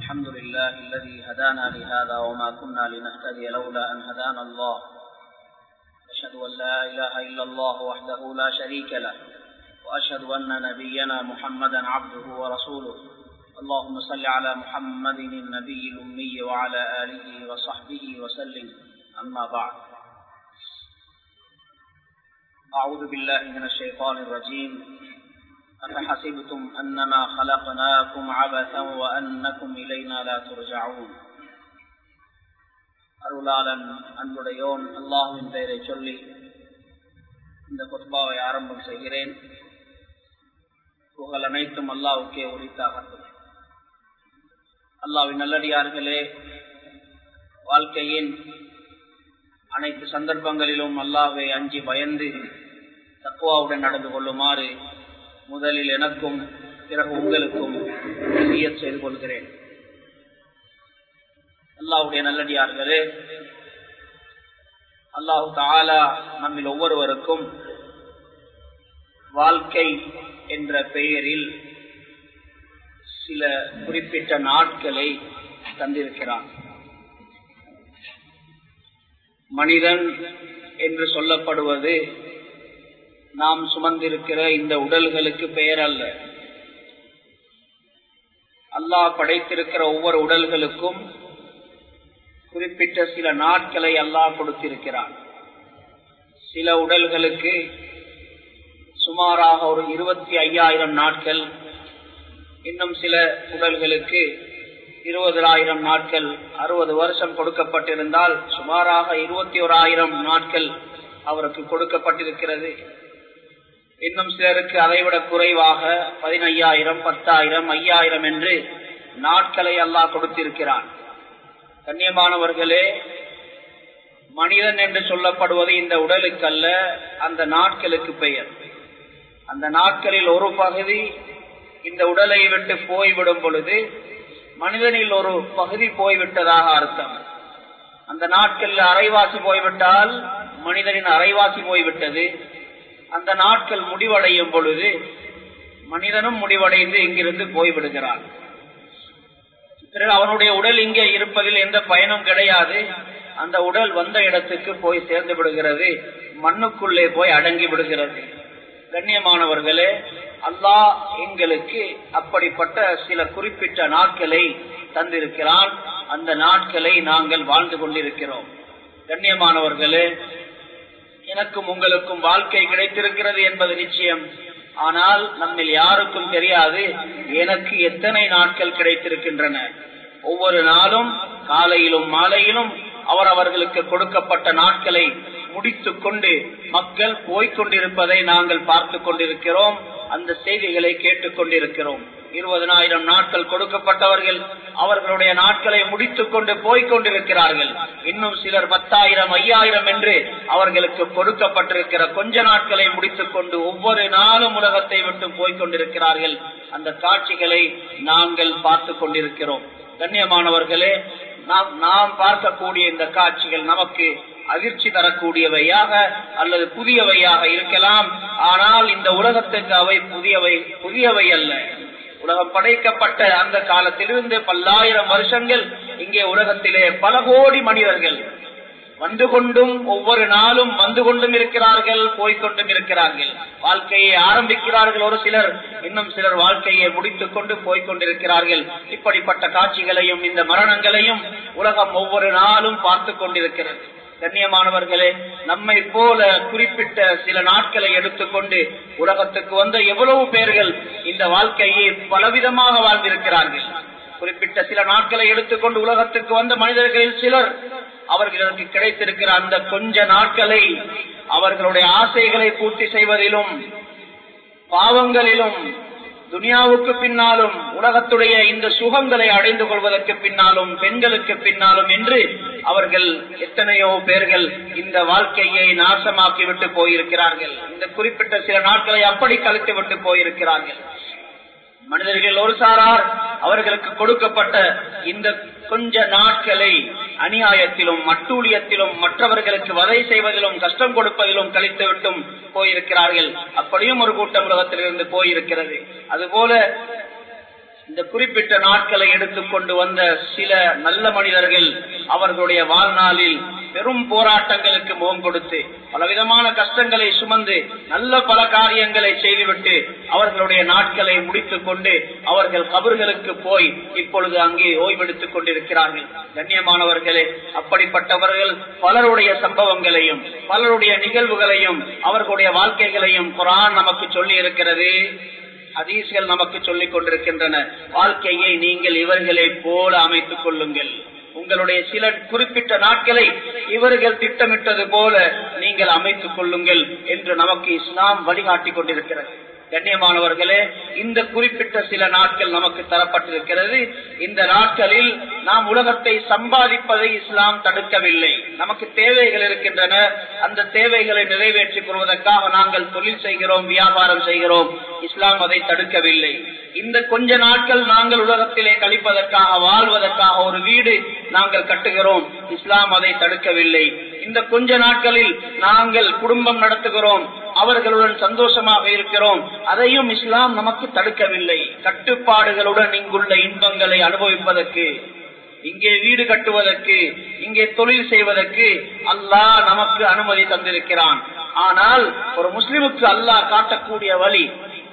الحمد لله الذي هدانا لهذا وما كنا لنهتدي لولا أن هدانا الله أشهد أن لا إله إلا الله وحده لا شريك له وأشهد أن نبينا محمدا عبده ورسوله اللهم صل على محمد النبي الأمي وعلى آله وصحبه وسلم أما بعد أعوذ بالله من الشيطان الرجيم أفحسبتم أنما خلقناكم عبثا وأنكم إلينا لا ترجعون அருளாளன் அன்புடையோன் அல்லாஹுவின் பெயரை சொல்லி இந்த குத்பாவை ஆரம்பம் செய்கிறேன் புகழ் அனைத்தும் அல்லாவுக்கே உரித்தாகட்டும் அல்லாவின் நல்லடியார்களே வாழ்க்கையின் அனைத்து சந்தர்ப்பங்களிலும் அல்லாவை அஞ்சி பயந்து தக்குவாவுடன் நடந்து கொள்ளுமாறு முதலில் எனக்கும் பிறகு உங்களுக்கும் செய்து கொள்கிறேன் அல்லாவுடைய நல்லடியார்களே அல்லாஹு தாலா நம்மில் ஒவ்வொருவருக்கும் வாழ்க்கை என்ற பெயரில் சில குறிப்பிட்ட நாட்களை தந்திருக்கிறான் மனிதன் என்று சொல்லப்படுவது நாம் சுமந்திருக்கிற இந்த உடல்களுக்கு பெயர் அல்ல அல்லாஹ் படைத்திருக்கிற ஒவ்வொரு உடல்களுக்கும் குறிப்பிட்ட சில நாட்களை அல்லாஹ் கொடுத்திருக்கிறான் சில உடல்களுக்கு சுமாராக ஒரு இருபத்தி ஐயாயிரம் நாட்கள் இன்னும் சில உடல்களுக்கு இருபதாயிரம் நாட்கள் அறுபது வருஷம் கொடுக்கப்பட்டிருந்தால் சுமாராக இருபத்தி ஓராயிரம் நாட்கள் அவருக்கு கொடுக்கப்பட்டிருக்கிறது இன்னும் சிலருக்கு அதைவிட குறைவாக பதினையாயிரம் பத்தாயிரம் ஐயாயிரம் என்று நாட்களை அல்லாஹ் கொடுத்திருக்கிறான் கண்ணியமானவர்களே மனிதன் என்று சொல்லப்படுவது இந்த உடலுக்கு அல்ல அந்த நாட்களுக்கு பெயர் அந்த நாட்களில் ஒரு பகுதி இந்த உடலை விட்டு போய்விடும் பொழுது மனிதனில் ஒரு பகுதி போய்விட்டதாக அர்த்தம் அந்த நாட்களில் அரைவாசி போய்விட்டால் மனிதனின் அரைவாசி போய்விட்டது அந்த நாட்கள் முடிவடையும் பொழுது மனிதனும் முடிவடைந்து இங்கிருந்து போய்விடுகிறான் பிறகு அவனுடைய உடல் இங்கே இருப்பதில் எந்த பயனும் கிடையாது அந்த உடல் வந்த இடத்துக்கு போய் சேர்ந்து விடுகிறது மண்ணுக்குள்ளே போய் அடங்கி விடுகிறது கண்ணியமானவர்களே அல்லாஹ் எங்களுக்கு அப்படிப்பட்ட சில குறிப்பிட்ட நாட்களை தந்திருக்கிறான் அந்த நாட்களை நாங்கள் வாழ்ந்து கொண்டிருக்கிறோம் கண்ணியமானவர்களே எனக்கும் உங்களுக்கும் வாழ்க்கை கிடைத்திருக்கிறது என்பது நிச்சயம் ஆனால் நம்மில் யாருக்கும் தெரியாது எனக்கு எத்தனை நாட்கள் கிடைத்திருக்கின்றன ஒவ்வொரு நாளும் காலையிலும் மாலையிலும் அவர் அவர்களுக்கு கொடுக்கப்பட்ட நாட்களை முடித்துக் கொண்டு மக்கள் போய்கொண்டிருப்பதை நாங்கள் பார்த்து கொண்டிருக்கிறோம் அந்த செய்திகளை கேட்டுக் கொண்டிருக்கிறோம் இருபதனாயிரம் நாட்கள் கொடுக்கப்பட்டவர்கள் அவர்களுடைய நாட்களை முடித்துக் கொண்டு போய்கொண்டிருக்கிறார்கள் இன்னும் சிலர் பத்தாயிரம் ஐயாயிரம் என்று அவர்களுக்கு கொடுக்கப்பட்டிருக்கிற கொஞ்ச நாட்களை முடித்துக் கொண்டு ஒவ்வொரு நாளும் உலகத்தை விட்டு போய்கொண்டிருக்கிறார்கள் அந்த காட்சிகளை நாங்கள் பார்த்து கொண்டிருக்கிறோம் கண்ணியமானவர்களே நாம் நாம் பார்க்கக்கூடிய இந்த காட்சிகள் நமக்கு அதிர்ச்சி தரக்கூடியவையாக அல்லது புதியவையாக இருக்கலாம் ஆனால் இந்த உலகத்துக்கு அவை புதியவை புதியவை அல்ல உலகம் படைக்கப்பட்ட அந்த காலத்திலிருந்து பல்லாயிரம் வருஷங்கள் இங்கே உலகத்திலே பல கோடி மனிதர்கள் வந்து கொண்டும் ஒவ்வொரு நாளும் வந்து கொண்டும் இருக்கிறார்கள் போய்கொண்டும் இருக்கிறார்கள் வாழ்க்கையை ஆரம்பிக்கிறார்கள் ஒரு சிலர் இன்னும் சிலர் வாழ்க்கையை முடித்துக் கொண்டு போய்கொண்டிருக்கிறார்கள் இப்படிப்பட்ட காட்சிகளையும் இந்த மரணங்களையும் உலகம் ஒவ்வொரு நாளும் பார்த்து கொண்டிருக்கிறது கண்ணியமானவர்களே நம்மை போல குறிப்பிட்ட சில நாட்களை எடுத்துக்கொண்டு உலகத்துக்கு வந்த எவ்வளவு பேர்கள் இந்த வாழ்க்கையை பலவிதமாக வாழ்ந்திருக்கிறார்கள் குறிப்பிட்ட சில நாட்களை எடுத்துக்கொண்டு உலகத்துக்கு வந்த மனிதர்களில் சிலர் அவர்களுக்கு கிடைத்திருக்கிற அந்த கொஞ்ச நாட்களை அவர்களுடைய ஆசைகளை பூர்த்தி செய்வதிலும் பாவங்களிலும் துனியாவுக்கு பின்னாலும் உலகத்துடைய இந்த சுகங்களை அடைந்து கொள்வதற்கு பின்னாலும் பெண்களுக்கு பின்னாலும் என்று அவர்கள் எத்தனையோ பேர்கள் இந்த வாழ்க்கையை நாசமாக்கி விட்டு போயிருக்கிறார்கள் இந்த குறிப்பிட்ட சில நாட்களை அப்படி கழித்து விட்டு போயிருக்கிறார்கள் மனிதர்கள் ஒரு சாரார் அவர்களுக்கு கொடுக்கப்பட்ட இந்த கொஞ்ச நாட்களை அநியாயத்திலும் மட்டூழியத்திலும் மற்றவர்களுக்கு வதை செய்வதிலும் கஷ்டம் கொடுப்பதிலும் கழித்து விட்டும் போயிருக்கிறார்கள் அப்படியும் ஒரு கூட்டம் உலகத்திலிருந்து போயிருக்கிறது அதுபோல இந்த குறிப்பிட்ட நாட்களை எடுத்துக்கொண்டு வந்த சில நல்ல மனிதர்கள் அவர்களுடைய வாழ்நாளில் பெரும் போராட்டங்களுக்கு முகம் கொடுத்து பலவிதமான கஷ்டங்களை சுமந்து நல்ல பல காரியங்களை செய்துவிட்டு அவர்களுடைய நாட்களை முடித்துக் கொண்டு அவர்கள் கபர்களுக்கு போய் இப்பொழுது அங்கே ஓய்வெடுத்துக் கொண்டிருக்கிறார்கள் கண்ணியமானவர்களே அப்படிப்பட்டவர்கள் பலருடைய சம்பவங்களையும் பலருடைய நிகழ்வுகளையும் அவர்களுடைய வாழ்க்கைகளையும் குரான் நமக்கு சொல்லி இருக்கிறது ஹதீஸ்கள் நமக்கு சொல்லிக் கொண்டிருக்கின்றன வாழ்க்கையை நீங்கள் இவர்களை போல அமைத்துக் கொள்ளுங்கள் உங்களுடைய சில குறிப்பிட்ட நாட்களை இவர்கள் திட்டமிட்டது போல நீங்கள் அமைத்துக் கொள்ளுங்கள் என்று நமக்கு இஸ்லாம் வழிகாட்டி கொண்டிருக்கிறது கண்ணியமானவர்களே இந்த குறிப்பிட்ட சில நாட்கள் நமக்கு தரப்பட்டிருக்கிறது இந்த நாட்களில் நாம் உலகத்தை சம்பாதிப்பதை இஸ்லாம் தடுக்கவில்லை நமக்கு தேவைகள் இருக்கின்றன அந்த தேவைகளை நிறைவேற்றிக் கொள்வதற்காக நாங்கள் தொழில் செய்கிறோம் வியாபாரம் செய்கிறோம் இஸ்லாம் அதை தடுக்கவில்லை இந்த கொஞ்ச நாட்கள் நாங்கள் உலகத்திலே கழிப்பதற்காக வாழ்வதற்காக ஒரு வீடு நாங்கள் கட்டுகிறோம் இஸ்லாம் அதை தடுக்கவில்லை இந்த கொஞ்ச நாட்களில் நாங்கள் குடும்பம் நடத்துகிறோம் அவர்களுடன் சந்தோஷமாக இருக்கிறோம் அதையும் இஸ்லாம் நமக்கு தடுக்கவில்லை கட்டுப்பாடுகளுடன் இங்குள்ள இன்பங்களை அனுபவிப்பதற்கு இங்கே வீடு கட்டுவதற்கு இங்கே தொழில் செய்வதற்கு அல்லாஹ் நமக்கு அனுமதி தந்திருக்கிறான் ஆனால் ஒரு முஸ்லிமுக்கு அல்லாஹ் காட்டக்கூடிய வழி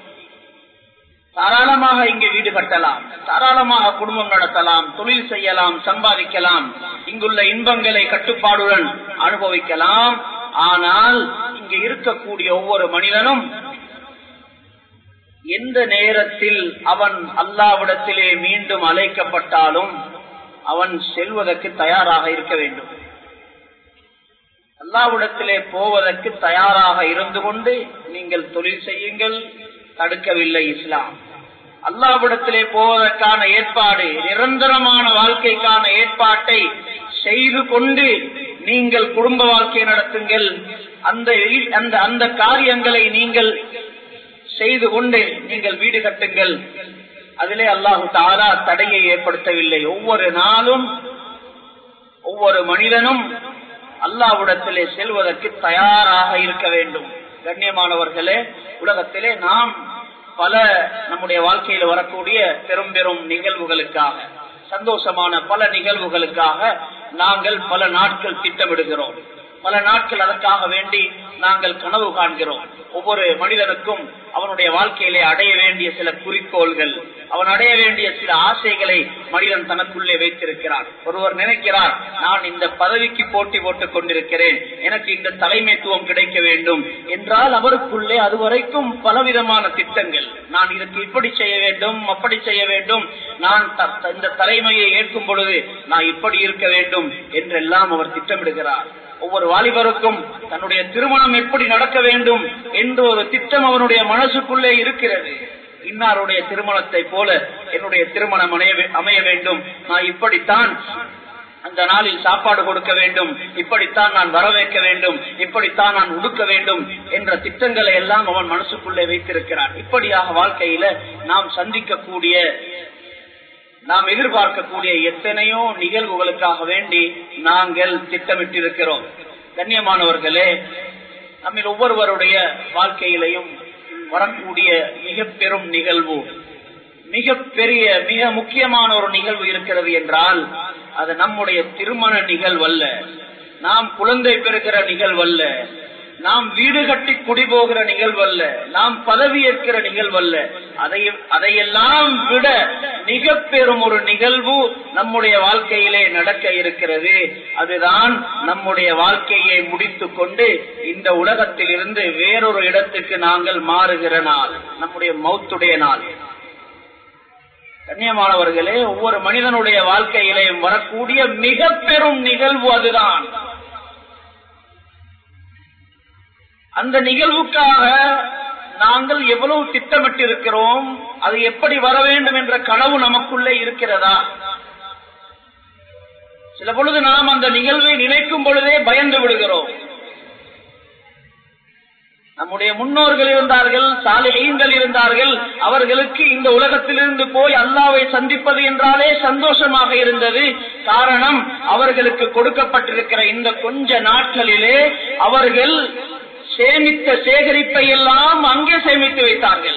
தாராளமாக இங்கே வீடு கட்டலாம் தாராளமாக குடும்பம் நடத்தலாம் தொழில் செய்யலாம் சம்பாதிக்கலாம் இங்குள்ள இன்பங்களை கட்டுப்பாடுடன் அனுபவிக்கலாம் ஆனால் இங்கு இருக்கக்கூடிய ஒவ்வொரு மனிதனும் எந்த நேரத்தில் அவன் அல்லாவிடத்திலே மீண்டும் அழைக்கப்பட்டாலும் அவன் செல்வதற்கு தயாராக இருக்க வேண்டும் அல்லாவிடத்திலே போவதற்கு தயாராக இருந்து கொண்டு நீங்கள் தொழில் செய்யுங்கள் தடுக்கவில்லை இஸ்லாம் அல்லாவிடத்திலே போவதற்கான ஏற்பாடு நிரந்தரமான வாழ்க்கைக்கான ஏற்பாட்டை செய்து கொண்டு நீங்கள் குடும்ப வாழ்க்கை நடத்துங்கள் அந்த அந்த அந்த காரியங்களை நீங்கள் செய்து கொண்டு நீங்கள் வீடு கட்டுங்கள் அதிலே அல்லாஹு தாரா தடையை ஏற்படுத்தவில்லை ஒவ்வொரு நாளும் ஒவ்வொரு மனிதனும் அல்லாவிடத்திலே செல்வதற்கு தயாராக இருக்க வேண்டும் கண்ணியமானவர்களே உலகத்திலே நாம் பல நம்முடைய வாழ்க்கையில் வரக்கூடிய பெரும் பெரும் நிகழ்வுகளுக்காக சந்தோஷமான பல நிகழ்வுகளுக்காக நாங்கள் பல நாட்கள் திட்டமிடுகிறோம் பல நாட்கள் அதற்காக வேண்டி நாங்கள் கனவு காண்கிறோம் ஒவ்வொரு மனிதனுக்கும் அவனுடைய வாழ்க்கையிலே அடைய வேண்டிய சில குறிக்கோள்கள் அவன் அடைய வேண்டிய சில ஆசைகளை மனிதன் தனக்குள்ளே வைத்திருக்கிறான் ஒருவர் நினைக்கிறார் நான் இந்த பதவிக்கு போட்டி போட்டுக் கொண்டிருக்கிறேன் எனக்கு இந்த தலைமைத்துவம் கிடைக்க வேண்டும் என்றால் அவருக்குள்ளே அதுவரைக்கும் பலவிதமான திட்டங்கள் நான் இதற்கு இப்படி செய்ய வேண்டும் அப்படி செய்ய வேண்டும் நான் இந்த தலைமையை ஏற்கும் பொழுது நான் இப்படி இருக்க வேண்டும் என்றெல்லாம் அவர் திட்டமிடுகிறார் ஒவ்வொரு வாலிபருக்கும் தன்னுடைய திருமணம் எப்படி நடக்க வேண்டும் என்ற ஒரு திட்டம் அவனுடைய மனசுக்குள்ளே இருக்கிறது இன்னாருடைய திருமணத்தை போல என்னுடைய திருமணம் அமைய வேண்டும் நான் இப்படித்தான் அந்த நாளில் சாப்பாடு கொடுக்க வேண்டும் இப்படித்தான் நான் வரவேற்க வேண்டும் இப்படித்தான் நான் உடுக்க வேண்டும் என்ற திட்டங்களை எல்லாம் அவன் மனசுக்குள்ளே வைத்திருக்கிறான் இப்படியாக வாழ்க்கையில நாம் சந்திக்கக்கூடிய நாம் எதிர்பார்க்கக்கூடிய எத்தனையோ நிகழ்வுகளுக்காக வேண்டி நாங்கள் திட்டமிட்டிருக்கிறோம் கண்ணியமானவர்களே நம்மில் ஒவ்வொருவருடைய வாழ்க்கையிலையும் வரக்கூடிய மிக பெரும் நிகழ்வு மிக பெரிய மிக முக்கியமான ஒரு நிகழ்வு இருக்கிறது என்றால் அது நம்முடைய திருமண நிகழ்வல்ல நாம் குழந்தை பெறுகிற நிகழ்வல்ல நாம் வீடு கட்டி குடிபோகிற நிகழ்வல்ல நாம் பதவி ஏற்கிற நிகழ்வல்ல அதை அதையெல்லாம் விட மிக பெரும் ஒரு நிகழ்வு நம்முடைய வாழ்க்கையிலே நடக்க இருக்கிறது அதுதான் நம்முடைய வாழ்க்கையை முடித்து கொண்டு இந்த உலகத்தில் இருந்து வேறொரு இடத்துக்கு நாங்கள் மாறுகிற நாள் நம்முடைய மௌத்துடைய நாள் கண்ணியமானவர்களே ஒவ்வொரு மனிதனுடைய வாழ்க்கையிலேயும் வரக்கூடிய மிக பெரும் நிகழ்வு அதுதான் அந்த நிகழ்வுக்காக நாங்கள் எவ்வளவு திட்டமிட்டிருக்கிறோம் அது எப்படி வர வேண்டும் என்ற கனவு நமக்குள்ளே இருக்கிறதா சில பொழுது நாம் அந்த நிகழ்வை நினைக்கும் பொழுதே பயந்து விடுகிறோம் நம்முடைய முன்னோர்கள் இருந்தார்கள் சாலைகள் இருந்தார்கள் அவர்களுக்கு இந்த உலகத்திலிருந்து போய் அல்லாவை சந்திப்பது என்றாலே சந்தோஷமாக இருந்தது காரணம் அவர்களுக்கு கொடுக்கப்பட்டிருக்கிற இந்த கொஞ்ச நாட்களிலே அவர்கள் சேமித்த சேகரிப்பை எல்லாம் அங்கே சேமித்து வைத்தார்கள்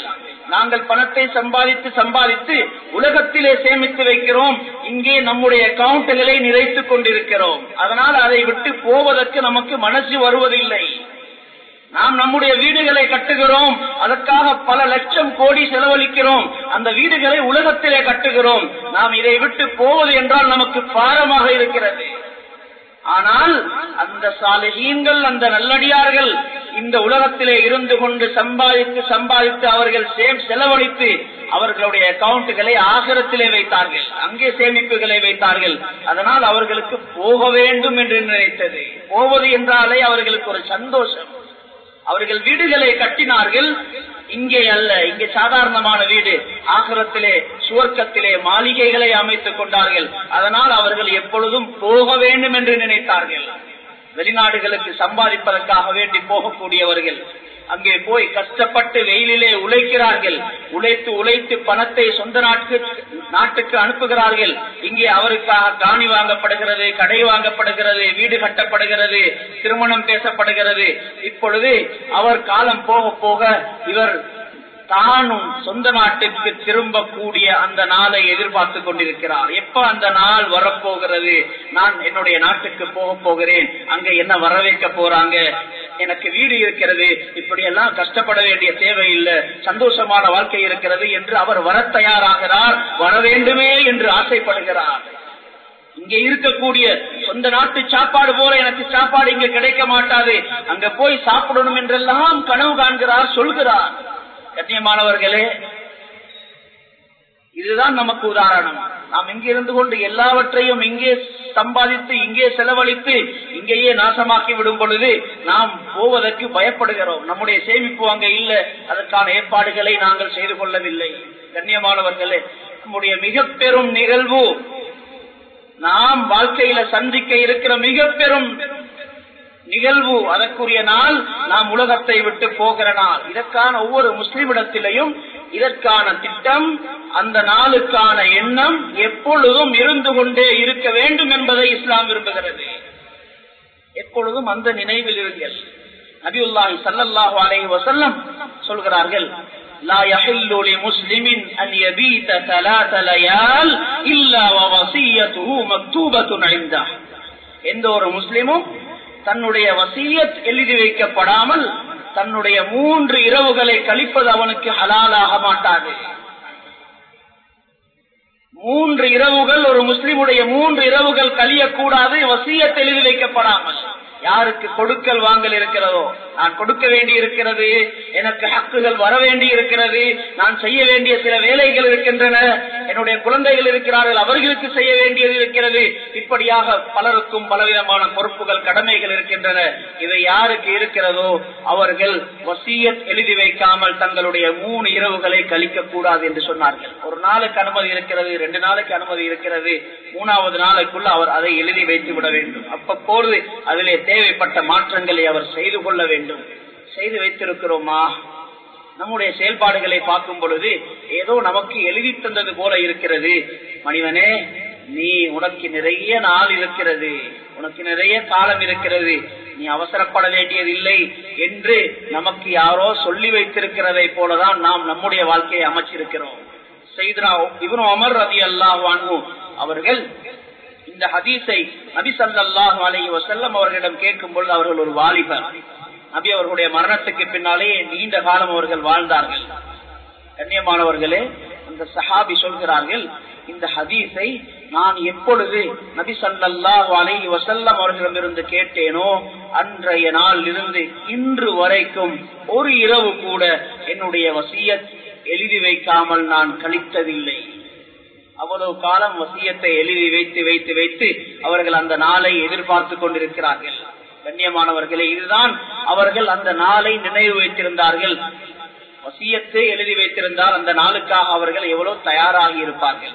நாங்கள் பணத்தை சம்பாதித்து சம்பாதித்து உலகத்திலே சேமித்து வைக்கிறோம் இங்கே நம்முடைய அக்கவுண்ட்களை நிறைத்துக் கொண்டிருக்கிறோம் அதனால் அதை விட்டு போவதற்கு நமக்கு மனசு வருவதில்லை நாம் நம்முடைய வீடுகளை கட்டுகிறோம் அதற்காக பல லட்சம் கோடி செலவழிக்கிறோம் அந்த வீடுகளை உலகத்திலே கட்டுகிறோம் நாம் இதை விட்டு போவது என்றால் நமக்கு பாரமாக இருக்கிறது ஆனால் அந்த சாலைகள் அந்த நல்லடியார்கள் இந்த உலகத்திலே இருந்து கொண்டு சம்பாதித்து சம்பாதித்து அவர்கள் செலவழித்து அவர்களுடைய அக்கவுண்ட்களை ஆகரத்திலே வைத்தார்கள் அங்கே சேமிப்புகளை வைத்தார்கள் அதனால் அவர்களுக்கு போக வேண்டும் என்று நினைத்தது போவது என்றாலே அவர்களுக்கு ஒரு சந்தோஷம் அவர்கள் வீடுகளை கட்டினார்கள் இங்கே அல்ல இங்கே சாதாரணமான வீடு ஆகரத்திலே சுவர்க்கத்திலே மாளிகைகளை அமைத்துக் கொண்டார்கள் அதனால் அவர்கள் எப்பொழுதும் போக வேண்டும் என்று நினைத்தார்கள் வெளிநாடுகளுக்கு சம்பாதிப்பதற்காக வேண்டி போகக்கூடியவர்கள் அங்கே போய் கஷ்டப்பட்டு வெயிலிலே உழைக்கிறார்கள் உழைத்து உழைத்து பணத்தை சொந்த நாட்டுக்கு நாட்டுக்கு அனுப்புகிறார்கள் இங்கே அவருக்காக காணி வாங்கப்படுகிறது கடை வாங்கப்படுகிறது வீடு கட்டப்படுகிறது திருமணம் பேசப்படுகிறது இப்பொழுது அவர் காலம் போக போக இவர் தானும் சொந்த நாட்டுக்கு திரும்பக்கூடிய அந்த நாளை எதிர்பார்த்து கொண்டிருக்கிறார் எப்ப அந்த நாள் வரப்போகிறது நான் என்னுடைய நாட்டுக்கு போக போகிறேன் அங்க என்ன வரவேற்க போறாங்க எனக்கு வீடு இருக்கிறது இப்படி எல்லாம் கஷ்டப்பட வேண்டிய தேவை இல்லை சந்தோஷமான வாழ்க்கை இருக்கிறது என்று அவர் வர தயாராகிறார் வர வேண்டுமே என்று ஆசைப்படுகிறார் இங்க இருக்கக்கூடிய சொந்த நாட்டு சாப்பாடு போல எனக்கு சாப்பாடு இங்க கிடைக்க மாட்டாது அங்க போய் சாப்பிடணும் என்றெல்லாம் கனவு காண்கிறார் சொல்கிறார் கண்ணியமானவர்களே இதுதான் நமக்கு உதாரணம் நாம் இங்கே இருந்து கொண்டு எல்லாவற்றையும் இங்கே சம்பாதித்து இங்கே செலவழித்து இங்கேயே நாசமாக்கி விடும் பொழுது நாம் போவதற்கு பயப்படுகிறோம் நம்முடைய சேமிப்பு அங்க இல்ல அதற்கான ஏற்பாடுகளை நாங்கள் செய்து கொள்ளவில்லை கண்ணியமானவர்களே நம்முடைய மிக பெரும் நிகழ்வு நாம் வாழ்க்கையில சந்திக்க இருக்கிற மிக பெரும் நிகழ்வு அதற்குரிய நாள் நாம் உலகத்தை விட்டு போகிற நாள் இதற்கான ஒவ்வொரு முஸ்லிமிடத்திலையும் இதற்கான திட்டம் அந்த நாளுக்கான எண்ணம் எப்பொழுதும் இருந்து கொண்டே இருக்க வேண்டும் என்பதை இஸ்லாம் விரும்புகிறது எப்பொழுதும் அந்த நினைவில் இருங்கள் நபியுல்லாஹி சல்லல்லாஹு அலைஹி வஸல்லம் சொல்கிறார்கள் لا يحل لمسلم أن يبيت ثلاث ليال إلا ووصيته مكتوبة عنده எந்த ஒரு முஸ்லிமும் தன்னுடைய வசியத் எழுதி வைக்கப்படாமல் தன்னுடைய மூன்று இரவுகளை கழிப்பது அவனுக்கு ஹலாலாக மாட்டாது மூன்று இரவுகள் ஒரு முஸ்லிமுடைய மூன்று இரவுகள் கழியக்கூடாது வசியத் எழுதி வைக்கப்படாமல் யாருக்கு கொடுக்கல் வாங்கல் இருக்கிறதோ நான் கொடுக்க வேண்டி இருக்கிறது எனக்கு ஹக்குகள் வர வேண்டி இருக்கிறது நான் செய்ய வேண்டிய சில வேலைகள் இருக்கின்றன என்னுடைய குழந்தைகள் இருக்கிறார்கள் அவர்களுக்கு செய்ய வேண்டியது இருக்கிறது இப்படியாக பலருக்கும் பலவிதமான பொறுப்புகள் கடமைகள் இருக்கின்றன இவை யாருக்கு இருக்கிறதோ அவர்கள் வசியத் எழுதி வைக்காமல் தங்களுடைய மூணு இரவுகளை கழிக்க கூடாது என்று சொன்னார்கள் ஒரு நாளுக்கு அனுமதி இருக்கிறது ரெண்டு நாளைக்கு அனுமதி இருக்கிறது மூணாவது நாளைக்குள்ள அவர் அதை எழுதி வைத்து விட வேண்டும் அப்பப்போது அதிலே தேவைப்பட்ட மாற்றங்களை அவர் செய்து கொள்ள வேண்டும் செய்து வைத்திருக்கிறோமா நம்முடைய செயல்பாடுகளை பார்க்கும் பொழுது ஏதோ நமக்கு எழுதி தந்தது போல இருக்கிறது மனிதனே நீ உனக்கு நிறைய நாள் இருக்கிறது உனக்கு நிறைய காலம் இருக்கிறது நீ அவசரப்பட வேண்டியதில்லை என்று நமக்கு யாரோ சொல்லி வைத்திருக்கிறதை போலதான் நாம் நம்முடைய வாழ்க்கையை அமைச்சிருக்கிறோம் செய்தா இவனு அமர் ரதி அல்லாஹ் அவர்கள் இந்த ஹதீஸை நபி சல்லாஹு அலி வசல்லம் அவர்களிடம் கேட்கும் பொழுது அவர்கள் ஒரு வாலிபர் நபி அவர்களுடைய மரணத்துக்கு பின்னாலே நீண்ட காலம் அவர்கள் வாழ்ந்தார்கள் கண்ணியமானவர்களே அந்த சஹாபி சொல்கிறார்கள் இந்த ஹதீஸை நான் எப்பொழுது நபி சல்லாஹு அலி வசல்லம் அவர்களிடமிருந்து கேட்டேனோ அன்றைய நாள் இருந்து இன்று வரைக்கும் ஒரு இரவு கூட என்னுடைய வசியத் எழுதி வைக்காமல் நான் கழித்ததில்லை அவ்வளவு காலம் வசியத்தை எழுதி வைத்து வைத்து வைத்து அவர்கள் அந்த நாளை எதிர்பார்த்து கொண்டிருக்கிறார்கள் கண்ணியமானவர்களே இதுதான் அவர்கள் அந்த நாளை நினைவு வைத்திருந்தார்கள் வசியத்தை எழுதி வைத்திருந்தால் அந்த நாளுக்காக அவர்கள் எவ்வளவு தயாராகி இருப்பார்கள்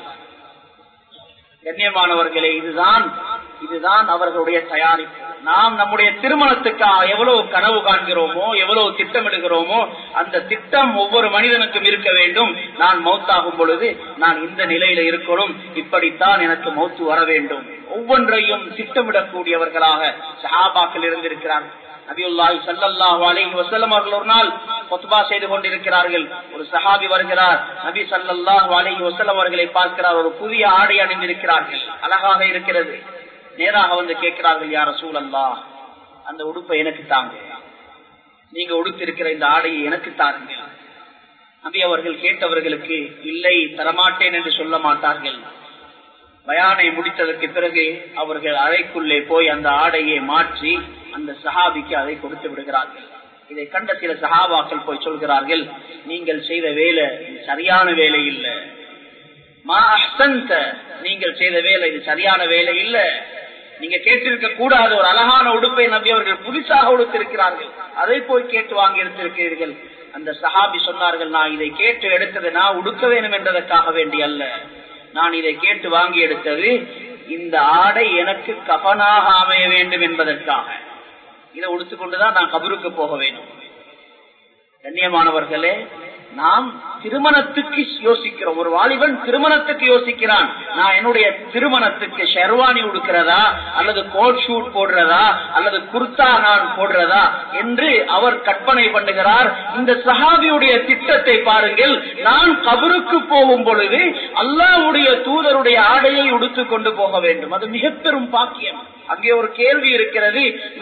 கண்ணியமானவர்களே இதுதான் இதுதான் அவர்களுடைய தயாரிப்பு நாம் நம்முடைய திருமணத்துக்காக எவ்வளவு கனவு காண்கிறோமோ எவ்வளவு திட்டமிடுகிறோமோ அந்த திட்டம் ஒவ்வொரு மனிதனுக்கும் இருக்க வேண்டும் நான் மௌத்தாகும் பொழுது நான் இந்த நிலையில இருக்கணும் இப்படித்தான் எனக்கு மௌத்து வர வேண்டும் ஒவ்வொன்றையும் திட்டமிடக்கூடியவர்களாக சஹாபாக்கள் இருந்திருக்கிறார்கள் நபியுல்லாஹி ஸல்லல்லாஹு அலைஹி வஸல்லம் அவர்கள் ஒரு நாள் குத்பா செய்து கொண்டிருக்கிறார்கள் ஒரு சஹாபி வருகிறார் நபி ஸல்லல்லாஹு அலைஹி வஸல்லம் அவர்களை பார்க்கிறார் ஒரு புதிய ஆடை அணிந்திருக்கிறார்கள் அழகாக இருக்கிறது நேராக வந்து கேட்கிறார்கள் யார் ரசூலல்லாஹ் அந்த உடுப்பை எனக்கு தாங்க நீங்க உடுத்திருக்கிற இந்த ஆடையை எனக்கு தாருங்கள் நபி அவர்கள் கேட்டவர்களுக்கு இல்லை தரமாட்டேன் என்று சொல்ல மாட்டார்கள் பயானை முடித்ததற்கு பிறகு அவர்கள் அறைக்குள்ளே போய் அந்த ஆடையை மாற்றி அந்த சஹாபிக்கு அதை கொடுத்து விடுகிறார்கள் இதை கண்ட சில சஹாபாக்கள் போய் சொல்கிறார்கள் நீங்கள் செய்த வேலை இது சரியான வேலை இல்ல மா அஹ்சன்த நீங்கள் செய்த வேலை இது சரியான வேலை இல்ல நீங்க கேட்டிருக்க கூடாத ஒரு அழகான உடுப்பை நம்பி அவர்கள் புதுசாக உடுத்திருக்கிறார்கள் அதை போய் கேட்டு வாங்கி எடுத்திருக்கிறீர்கள் அந்த சஹாபி சொன்னார்கள் நான் இதை கேட்டு எடுத்தது நான் உடுக்க வேண்டும் என்பதற்காக வேண்டி அல்ல நான் இதை கேட்டு வாங்கி எடுத்தது இந்த ஆடை எனக்கு கபனாக அமைய வேண்டும் என்பதற்காக இதை உடுத்துக்கொண்டுதான் நான் கபருக்கு போக வேண்டும் கண்ணியமானவர்களே நாம் திருமணத்துக்கு யோசிக்கிறோம் ஒரு வாலிபன் திருமணத்துக்கு யோசிக்கிறான் நான் என்னுடைய திருமணத்துக்கு ஷெர்வானி உடுக்கிறதா அல்லது கோட் ஷூட் போடுறதா அல்லது குர்தா நான் போடுறதா என்று அவர் கற்பனை பண்ணுகிறார் இந்த சஹாபியுடைய திட்டத்தை பாருங்கள் நான் கபருக்கு போகும் பொழுது அல்லாவுடைய தூதருடைய ஆடையை உடுத்து கொண்டு போக வேண்டும் அது மிக பெரும் பாக்கியம் அங்கே ஒரு கேள்வி இருக்கிறது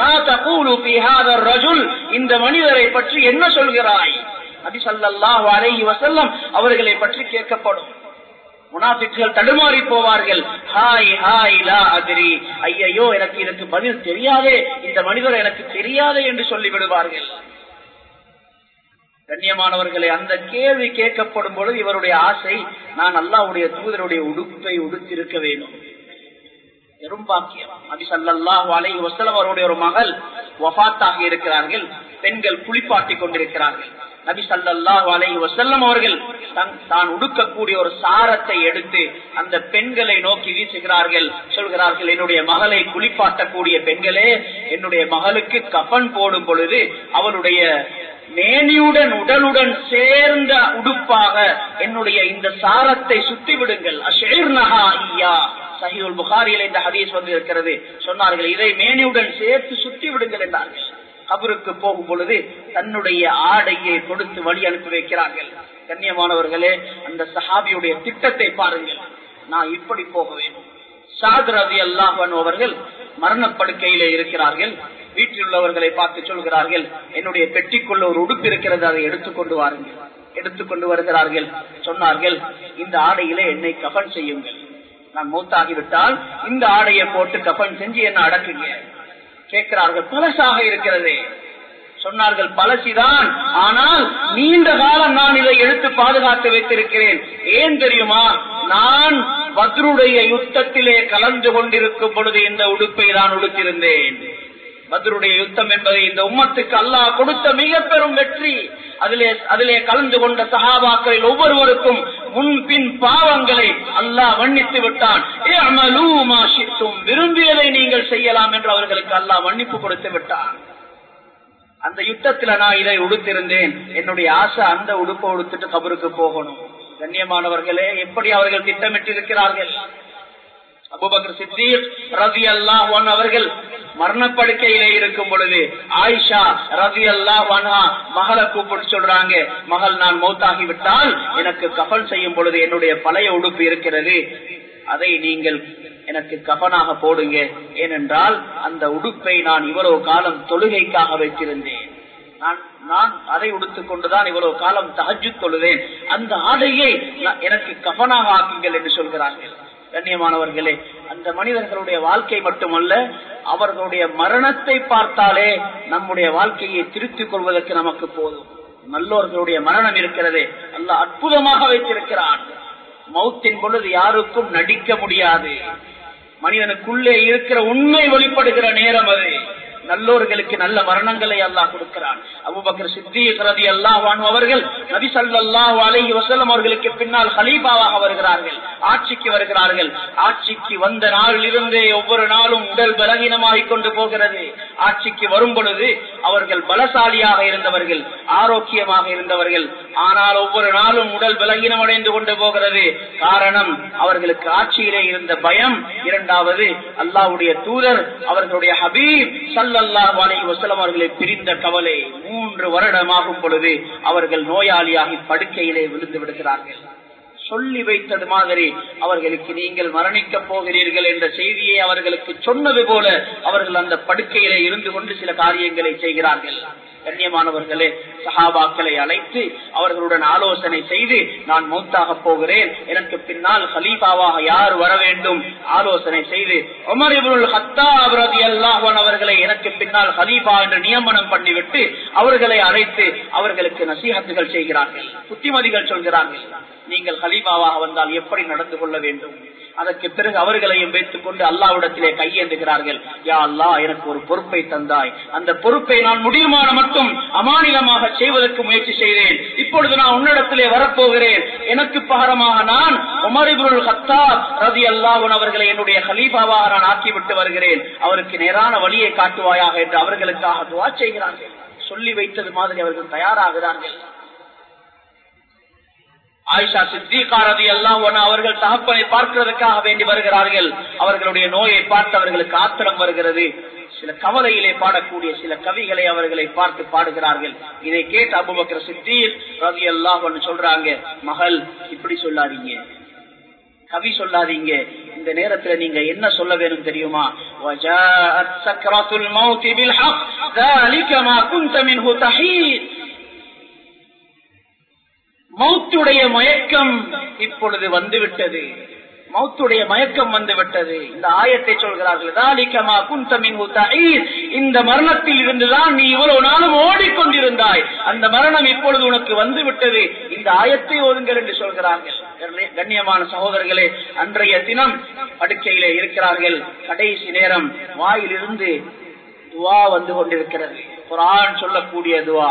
இந்த மனிதரை பற்றி என்ன சொல்கிறாய் நபி சல்லாஹு அலைஹி வசல்லம் அவர்களை பற்றி கேட்கப்படும் முனாபிக்குகள் தடுமாறி போவார்கள் ஹாய் ஹாய் லா அதிரி ஐயையோ எனக்கு எனக்கு பதில் தெரியாதே இந்த மனிதர் எனக்கு தெரியாதே என்று சொல்லி விடுவார்கள் கண்ணியமானவர்களை அந்த கேள்வி கேட்கப்படும் பொழுது இவருடைய ஆசை நான் அல்லாவுடைய தூதருடைய உடுப்பை உடுத்திருக்க வேண்டும் பெரும்பாக்கியம் நபி சல்லாஹு அலைஹி வசல்லம் அவருடைய ஒரு மகள் வஃத்தாகி இருக்கிறார்கள் பெண்கள் குளிப்பாட்டி கொண்டிருக்கிறார்கள் நபி சல்லாஹு அலைஹி வசல்லம் அவர்கள் தான் உடுக்கக்கூடிய ஒரு சாரத்தை எடுத்து அந்த பெண்களை நோக்கி வீசுகிறார்கள் சொல்கிறார்கள் என்னுடைய மகளை குளிப்பாட்டக்கூடிய பெண்களே என்னுடைய மகளுக்கு கஃன் போடும் பொழுது அவளுடைய மேனியுடன் உடலுடன் சேர்ந்த உடுப்பாக என்னுடைய இந்த சாரத்தை சுத்தி விடுங்கள் சஹிவுல் புகாரியில் இந்த ஹதீஸ் வந்து இருக்கிறது சொன்னார்கள் இதை மேனியுடன் சேர்த்து சுத்தி விடுங்கள் என்றார்கள் கபருக்கு போகும் பொழுது தன்னுடைய ஆடையை கொடுத்து வழி அனுப்பி வைக்கிறார்கள் கண்ணியமானவர்களே அந்த சஹாபியுடைய திட்டத்தை பாருங்கள் நான் இப்படி போக வேண்டும் சாத் ரவி அல்லாஹன் அவர்கள் மரணப்படுக்கையிலே இருக்கிறார்கள் வீட்டில் உள்ளவர்களை பார்த்து சொல்கிறார்கள் என்னுடைய பெட்டிக்குள்ள ஒரு உடுப்பு இருக்கிறது அதை எடுத்துக்கொண்டு வாருங்கள் எடுத்துக்கொண்டு வருகிறார்கள் சொன்னார்கள் இந்த ஆடையிலே என்னை கஃன் செய்யுங்கள் நான் மூத்தாகிவிட்டால் இந்த ஆடையை போட்டு கஃன் செஞ்சு என்ன அடக்குங்க கேட்கிறார்கள் பழசாக இருக்கிறது சொன்னார்கள் பழசிதான் ஆனால் நீண்ட காலம் நான் இதை எடுத்து பாதுகாத்து வைத்திருக்கிறேன் ஏன் தெரியுமா நான் பத்ருடைய யுத்தத்திலே கலந்து கொண்டிருக்கும் பொழுது இந்த உடுப்பை தான் உடுத்திருந்தேன் பத்ருடைய யுத்தம் என்பதை இந்த உம்மத்துக்கு அல்லாஹ் கொடுத்த மிக பெரும் வெற்றி அதிலே அதிலே கலந்து கொண்ட சகாபாக்களில் ஒவ்வொருவருக்கும் முன்பின் பாவங்களை அல்லாஹ் மன்னித்து விட்டான் விரும்பியதை நீங்கள் செய்யலாம் என்று அவர்களுக்கு அல்லாஹ் மன்னிப்பு கொடுத்து விட்டான் அந்த யுத்தத்துல நான் இதை உடுத்திருந்தேன் என்னுடைய ஆசை அந்த உடுப்பை உடுத்துட்டு கபருக்கு போகணும் கண்ணியமானவர்களே எப்படி அவர்கள் திட்டமிட்டிருக்கிறார்கள் அபுபக்கர் சித்தீர் ரவி அல்லாஹ் அவர்கள் மரணப்படுக்கையிலே இருக்கும் பொழுது ஆயிஷா ரவி அல்லாஹ் மகளை கூப்பிட்டு சொல்றாங்க மகள் நான் மௌத்தாகி விட்டால் எனக்கு கஃன் செய்யும் பொழுது என்னுடைய பழைய உடுப்பு இருக்கிறது அதை நீங்கள் எனக்கு கஃனாக போடுங்க ஏனென்றால் அந்த உடுப்பை நான் இவ்வளவு காலம் தொழுகைக்காக வைத்திருந்தேன் நான் நான் அதை உடுத்துக் கொண்டுதான் இவ்வளவு காலம் தகஜு தொழுதேன் அந்த ஆடையை எனக்கு கஃனாக ஆக்குங்கள் என்று சொல்கிறார்கள் கண்ணியமானவர்களே அந்த மனிதர்களுடைய வாழ்க்கை மட்டுமல்ல அவர்களுடைய மரணத்தை பார்த்தாலே நம்முடைய வாழ்க்கையை திருத்திக் கொள்வதற்கு நமக்கு போதும் நல்லோர்களுடைய மரணம் இருக்கிறது அல்ல அற்புதமாக வைத்திருக்கிறான் மௌத்தின் பொழுது யாருக்கும் நடிக்க முடியாது மனிதனுக்குள்ளே இருக்கிற உண்மை வெளிப்படுகிற நேரம் அது நல்லோர்களுக்கு நல்ல மரணங்களை அல்லாஹ் கொடுக்கிறான் அபுபக்கர் சித்திகரதி அல்லாஹ் அவர்கள் நபி சல்லாஹ் அலஹி வசல்லம் அவர்களுக்கு பின்னால் ஹலீபாவாக வருகிறார்கள் ஆட்சிக்கு வருகிறார்கள் ஆட்சிக்கு வந்த நாளில் இருந்தே ஒவ்வொரு நாளும் உடல் பலகீனமாகிக் கொண்டு போகிறது ஆட்சிக்கு வரும் பொழுது அவர்கள் பலசாலியாக இருந்தவர்கள் ஆரோக்கியமாக இருந்தவர்கள் ஆனால் ஒவ்வொரு நாளும் உடல் பலகீனம் அடைந்து கொண்டு போகிறது காரணம் அவர்களுக்கு ஆட்சியிலே இருந்த பயம் இரண்டாவது அல்லாவுடைய தூதர் அவர்களுடைய ஹபீப் சல்ல சல்லல்லாஹு அலைஹி வஸல்லம் அவர்களை பிரிந்த கவலை மூன்று வருடமாகும் பொழுது அவர்கள் நோயாளியாகி படுக்கையிலே விழுந்து விடுகிறார்கள் சொல்லி வைத்தது மாதிரி அவர்களுக்கு நீங்கள் மரணிக்க போகிறீர்கள் என்ற செய்தியை அவர்களுக்கு சொன்னது போல அவர்கள் அந்த படுக்கையிலே இருந்து கொண்டு சில காரியங்களை செய்கிறார்கள் கண்ணியமானவர்களே சஹாபாக்களை அழைத்து அவர்களுடன் ஆலோசனை செய்து நான் மௌத்தாக போகிறேன் எனக்கு பின்னால் ஹலீஃபாவாக யார் வர வேண்டும் ஆலோசனை செய்து உமர் இப்னுல் ஹத்தாப் ரலியல்லாஹு அன்ஹு அவர்களை எனக்கு பின்னால் ஹலீஃபா என்று நியமனம் பண்ணிவிட்டு அவர்களை அழைத்து அவர்களுக்கு நசீஹத்துகள் செய்கிறார்கள் புத்திமதிகள் சொல்கிறார்கள் நீங்கள் ஹலீஃபாவாக வந்தால் எப்படி நடந்து கொள்ள வேண்டும் அதற்கு பிறகு அவர்களையும் வைத்துக் கொண்டு அல்லாவிடத்திலே கையேந்துகிறார்கள் யா அல்லா எனக்கு ஒரு பொறுப்பை தந்தாய் அந்த பொறுப்பை நான் முடியுமான மட்டும் அமானிதமாக செய்வதற்கு முயற்சி செய்தேன் இப்பொழுது நான் உன்னிடத்திலே வரப்போகிறேன் எனக்கு பகரமாக நான் உமரிபுல் ஹத்தாப் ரதி அல்லாஹன் அவர்களை என்னுடைய ஹலீஃபாவாக நான் ஆக்கிவிட்டு வருகிறேன் அவருக்கு நேரான வழியை காட்டுவாயாக என்று அவர்களுக்காக துவா செய்கிறார்கள் சொல்லி வைத்தது மாதிரி அவர்கள் தயாராகிறார்கள் ஆயிஷா சித்திகாரதி எல்லாம் அவர்கள் தகப்பனை பார்க்கிறதுக்காக வேண்டி வருகிறார்கள் அவர்களுடைய நோயை பார்த்து அவர்களுக்கு ஆத்திரம் வருகிறது சில கவலையிலே பாடக்கூடிய சில கவிகளை அவர்களை பார்த்து பாடுகிறார்கள் இதை கேட்டு அபுபக்கர் சித்தீர் ரவி எல்லாம் சொல்றாங்க மகள் இப்படி சொல்லாதீங்க கவி சொல்லாதீங்க இந்த நேரத்துல நீங்க என்ன சொல்ல வேணும் தெரியுமா وَجَاءَتْ سَكْرَةُ الْمَوْتِ بِالْحَقِّ ذَلِكَ مَا كُنْتَ مِنْهُ تَحِيدٌ மௌத்துடைய மயக்கம் இப்பொழுது வந்துவிட்டது மௌத்துடைய மயக்கம் வந்துவிட்டது இந்த ஆயத்தை சொல்கிறார்கள் இந்த மரணத்தில் இருந்துதான் நீ இவ்வளவு நாளும் ஓடிக்கொண்டிருந்தாய் அந்த மரணம் இப்பொழுது உனக்கு வந்து விட்டது இந்த ஆயத்தை ஓதுங்கள் என்று சொல்கிறார்கள் கண்ணியமான சகோதரர்களே அன்றைய தினம் படுக்கையிலே இருக்கிறார்கள் கடைசி நேரம் வாயிலிருந்து துவா வந்து கொண்டிருக்கிறது குரான் சொல்லக்கூடிய துவா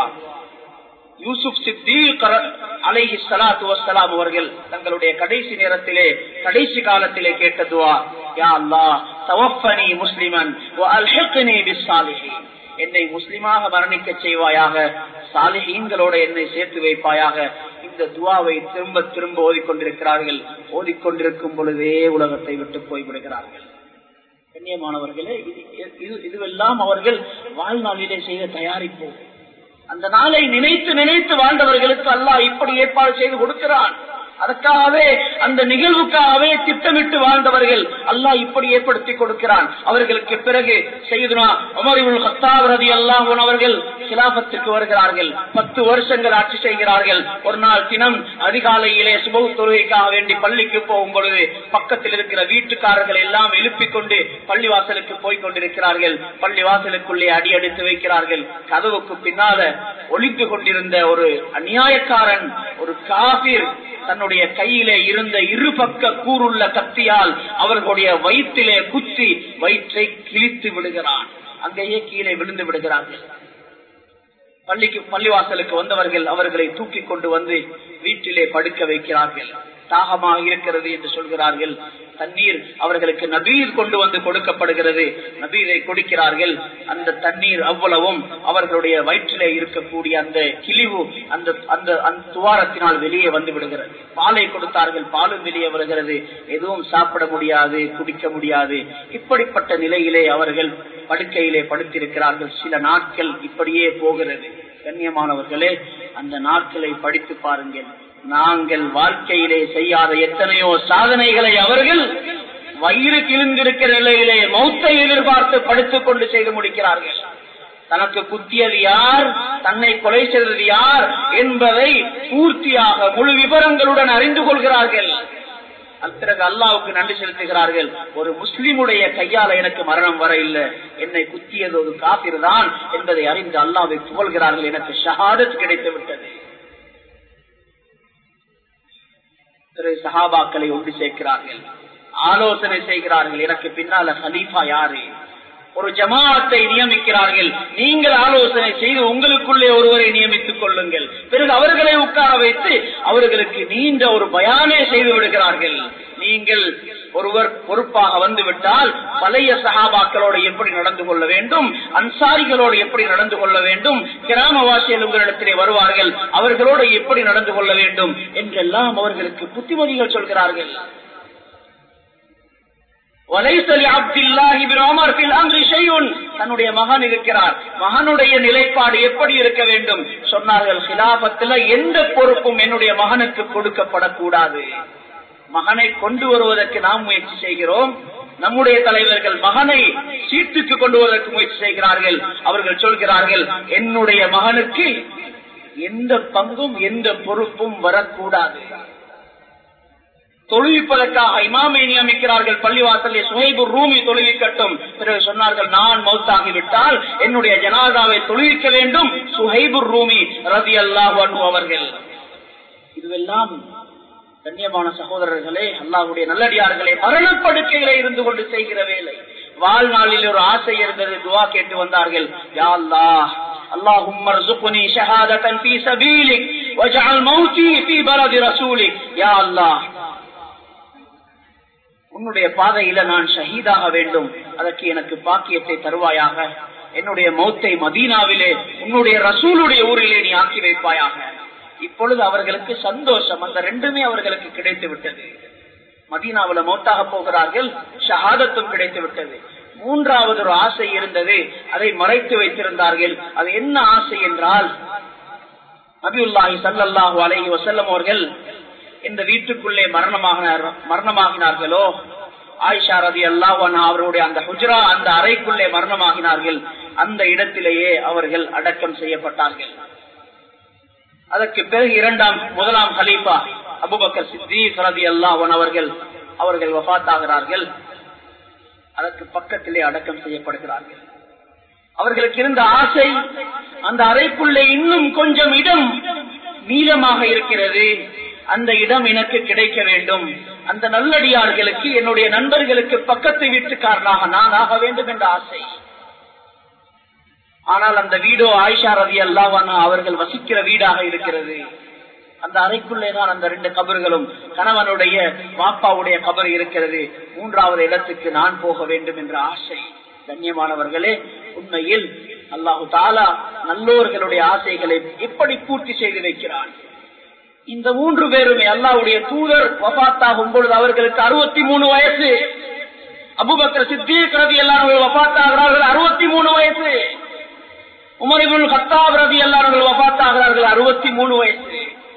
யூசுப் சித்தீக் அலைஹி சலாத்து வசலாம் அவர்கள் தங்களுடைய கடைசி நேரத்திலே கடைசி காலத்திலே கேட்ட துவா யா அல்லாஹ் தவஃபனி முஸ்லிமன் வ அல்ஹிக்னி பிஸ்ஸாலிஹீன் என்னை முஸ்லிமாக மரணிக்க செய்வாயாக சாலிஹீன்களோட என்னை சேர்த்து வைப்பாயாக இந்த துவாவை திரும்ப திரும்ப ஓதிக்கொண்டிருக்கிறார்கள் ஓதிக்கொண்டிருக்கும் பொழுதே உலகத்தை விட்டு போய்விடுகிறார்கள் கண்ணியமானவர்களே இது இதுவெல்லாம் அவர்கள் வாழ்நாளிலே செய்த தயாரிப்பு அந்த நாளை நினைத்து நினைத்து வாழ்ந்தவர்களுக்கு அல்லாஹ் இப்படி ஏற்பாடு செய்து கொடுக்கிறான் அதற்காகவே அந்த நிகழ்வுக்காகவே திட்டமிட்டு வாழ்ந்தவர்கள் அல்லாஹ் இப்படி ஏற்படுத்தி கொடுக்கிறான் அவர்களுக்கு பிறகு செய்துனா உமரிவுல் ஹத்தாவரதி அல்லாஹ் அவர்கள் சிலாபத்திற்கு வருகிறார்கள் பத்து வருஷங்கள் ஆட்சி செய்கிறார்கள் ஒரு நாள் தினம் அதிகாலையிலே சுப தொழுகைக்காக வேண்டி பள்ளிக்கு போகும் பொழுது பக்கத்தில் இருக்கிற வீட்டுக்காரர்கள் எல்லாம் எழுப்பிக் கொண்டு பள்ளிவாசலுக்கு போய் கொண்டிருக்கிறார்கள் பள்ளிவாசலுக்குள்ளே அடி அடித்து வைக்கிறார்கள் கதவுக்கு பின்னால ஒளிந்து கொண்டிருந்த ஒரு அநியாயக்காரன் ஒரு காபிர் தன்னுடைய கையிலே இருந்த இரு பக்க கூறுள்ள கத்தியால் அவர்களுடைய வயிற்றிலே குத்தி வயிற்றை கிழித்து விடுகிறான் அங்கேயே கீழே விழுந்து விடுகிறார்கள் பள்ளிக்கு பள்ளிவாசலுக்கு வந்தவர்கள் அவர்களை தூக்கி கொண்டு வந்து வீட்டிலே படுக்க வைக்கிறார்கள் தாகமாக இருக்கிறது என்று சொல்கிறார்கள் தண்ணீர் அவர்களுக்கு நபீர் கொண்டு வந்து கொடுக்கப்படுகிறது நபீரை கொடுக்கிறார்கள் அந்த தண்ணீர் அவ்வளவும் அவர்களுடைய வயிற்றிலே இருக்கக்கூடிய அந்த கிழிவு அந்த அந்த அந்த துவாரத்தினால் வெளியே வந்து விடுகிறது பாலை கொடுத்தார்கள் பாலும் வெளியே வருகிறது எதுவும் சாப்பிட முடியாது குடிக்க முடியாது இப்படிப்பட்ட நிலையிலே அவர்கள் படுக்கையிலே படுத்திருக்கிறார்கள் சில நாட்கள் இப்படியே போகிறது கண்ணியமானவர்களே அந்த நாட்களை படித்து பாருங்கள் நாங்கள் வாழ்க்கையிலே செய்யாத எத்தனையோ சாதனைகளை அவர்கள் வயிறு கிழிந்திருக்கிற நிலையிலே மௌத்தை எதிர்பார்த்து படுத்துக் கொண்டு செய்து முடிக்கிறார்கள் தனக்கு குத்தியது யார் தன்னை கொலை செய்தது யார் என்பதை பூர்த்தியாக முழு விவரங்களுடன் அறிந்து கொள்கிறார்கள் பிறகு அல்லாவுக்கு நன்றி செலுத்துகிறார்கள் ஒரு முஸ்லிமுடைய கையால எனக்கு மரணம் வர இல்லை என்னை குத்தியது ஒரு காப்பிர் தான் என்பதை அறிந்து அல்லாவை புகழ்கிறார்கள் எனக்கு ஷஹாதத் கிடைத்து விட்டது திரு சஹாபாக்களை ஒன்று சேர்க்கிறார்கள் ஆலோசனை செய்கிறார்கள் எனக்கு பின்னால ஹலீஃபா யாரு ஒரு ஜமாத்தை நியமிக்கிறார்கள் நீங்கள் ஆலோசனை செய்து உங்களுக்குள்ளே ஒருவரை நியமித்துக் கொள்ளுங்கள் பிறகு அவர்களை உட்கார வைத்து அவர்களுக்கு நீண்ட ஒரு பயானே செய்து விடுகிறார்கள் நீங்கள் ஒருவர் பொறுப்பாக வந்துவிட்டால் பழைய சகாபாக்களோடு எப்படி நடந்து கொள்ள வேண்டும் அன்சாரிகளோடு எப்படி நடந்து கொள்ள வேண்டும் கிராமவாசிகள் உங்களிடத்திலே வருவார்கள் அவர்களோடு எப்படி நடந்து கொள்ள வேண்டும் என்றெல்லாம் அவர்களுக்கு புத்திமதிகள் சொல்கிறார்கள் தன்னுடைய மகன் இருக்கிறார் மகனுடைய நிலைப்பாடு எப்படி இருக்க வேண்டும் சொன்னார்கள் சிலாபத்துல எந்த பொறுப்பும் என்னுடைய மகனுக்கு கொடுக்கப்படக்கூடாது மகனை கொண்டு வருவதற்கு நாம் முயற்சி செய்கிறோம் நம்முடைய தலைவர்கள் மகனை சீட்டுக்கு கொண்டு வருவதற்கு முயற்சி செய்கிறார்கள் அவர்கள் சொல்கிறார்கள் என்னுடைய மகனுக்கு எந்த பங்கும் எந்த பொறுப்பும் வரக்கூடாது தொழுவிப்பதற்காக இமாமை நியமிக்கிறார்கள் பள்ளிவாசலே சுஹைபு ரூமி தொழுவிக்கட்டும் பிறகு சொன்னார்கள் நான் மௌத்தாகிவிட்டால் என்னுடைய ஜனாதாவை தொழுவிக்க வேண்டும் சுஹைபு ரூமி ரதி அல்லாஹ் அவர்கள் இதுவெல்லாம் கண்ணியமான சகோதரர்களே அல்லாஹுடைய நல்லடியார்களே மரணப்படுக்கையிலே இருந்து கொண்டு செய்கிற வேலை வாழ்நாளில் ஒரு ஆசை இருந்தது துவா கேட்டு வந்தார்கள் யா அல்லாஹ் اللهم ارزقني شهادة في سبيلك واجعل موتي في بلد رسولك يا الله உன்னுடைய பாதையில நான் ஷஹீதாக வேண்டும் அதற்கு எனக்கு பாக்கியத்தை தருவாயாக என்னுடைய மௌத்தை மதீனாவிலே உன்னுடைய ரசூலுடைய ஊரிலே நீ ஆக்கி வைப்பாயாக இப்பொழுது அவர்களுக்கு சந்தோஷம் அந்த ரெண்டுமே அவர்களுக்கு கிடைத்து விட்டது மதீனாவில மௌத்தாக போகிறார்கள் ஷஹாதத்தும் கிடைத்து விட்டது மூன்றாவது ஒரு ஆசை இருந்தது அதை மறைத்து வைத்திருந்தார்கள் அது என்ன ஆசை என்றால் நபியுல்லாஹி சல்லாஹூ அலஹி வசல்லம் அவர்கள் இந்த வீட்டுக்குள்ளே மரணமாக மரணமாகினார்களோ ஆயிஷா ரதி அல்லாஹானா அவருடைய அந்த ஹுஜரா அந்த அறைக்குள்ளே மரணமாகினார்கள் அந்த இடத்திலேயே அவர்கள் அடக்கம் செய்யப்பட்டார்கள் அதற்கு பிறகு இரண்டாம் முதலாம் ஹலீஃபா அபுபக்கர் சித்தீக் ரதி அல்லாஹன் அவர்கள் அவர்கள் வபாத்தாகிறார்கள் அதற்கு பக்கத்திலே அடக்கம் செய்யப்படுகிறார்கள் அவர்களுக்கு இருந்த ஆசை அந்த அறைக்குள்ளே இன்னும் கொஞ்சம் இடம் நீளமாக இருக்கிறது அந்த இடம் எனக்கு கிடைக்க வேண்டும் அந்த நல்லடியார்களுக்கு என்னுடைய நண்பர்களுக்கு பக்கத்து வீட்டுக்காரனாக நான் ஆக வேண்டும் என்ற ஆசை ஆனால் அந்த வீடோ ஆயிஷா ரவி அல்லாவானா அவர்கள் வசிக்கிற வீடாக இருக்கிறது அந்த அறைக்குள்ளேதான் அந்த ரெண்டு கபர்களும் கணவனுடைய மாப்பாவுடைய கபர் இருக்கிறது மூன்றாவது இடத்துக்கு நான் போக வேண்டும் என்ற ஆசை கண்ணியமானவர்களே உண்மையில் அல்லாஹு தாலா நல்லோர்களுடைய ஆசைகளை எப்படி பூர்த்தி செய்து வைக்கிறான் இந்த மூன்று பேருமே அல்லாவுடைய தூதர் வபாத்தாகும் பொழுது அவர்களுக்கு அறுபத்தி மூணு வயசு அபுபக்கர் சித்தீக் ரவி எல்லாரும் வபாத்தாகிறார்கள் அறுபத்தி மூணு வயசு உமரிபுல் ஹத்தாப் ரவி எல்லாரும் வபாத்தாகிறார்கள் அறுபத்தி மூணு வயசு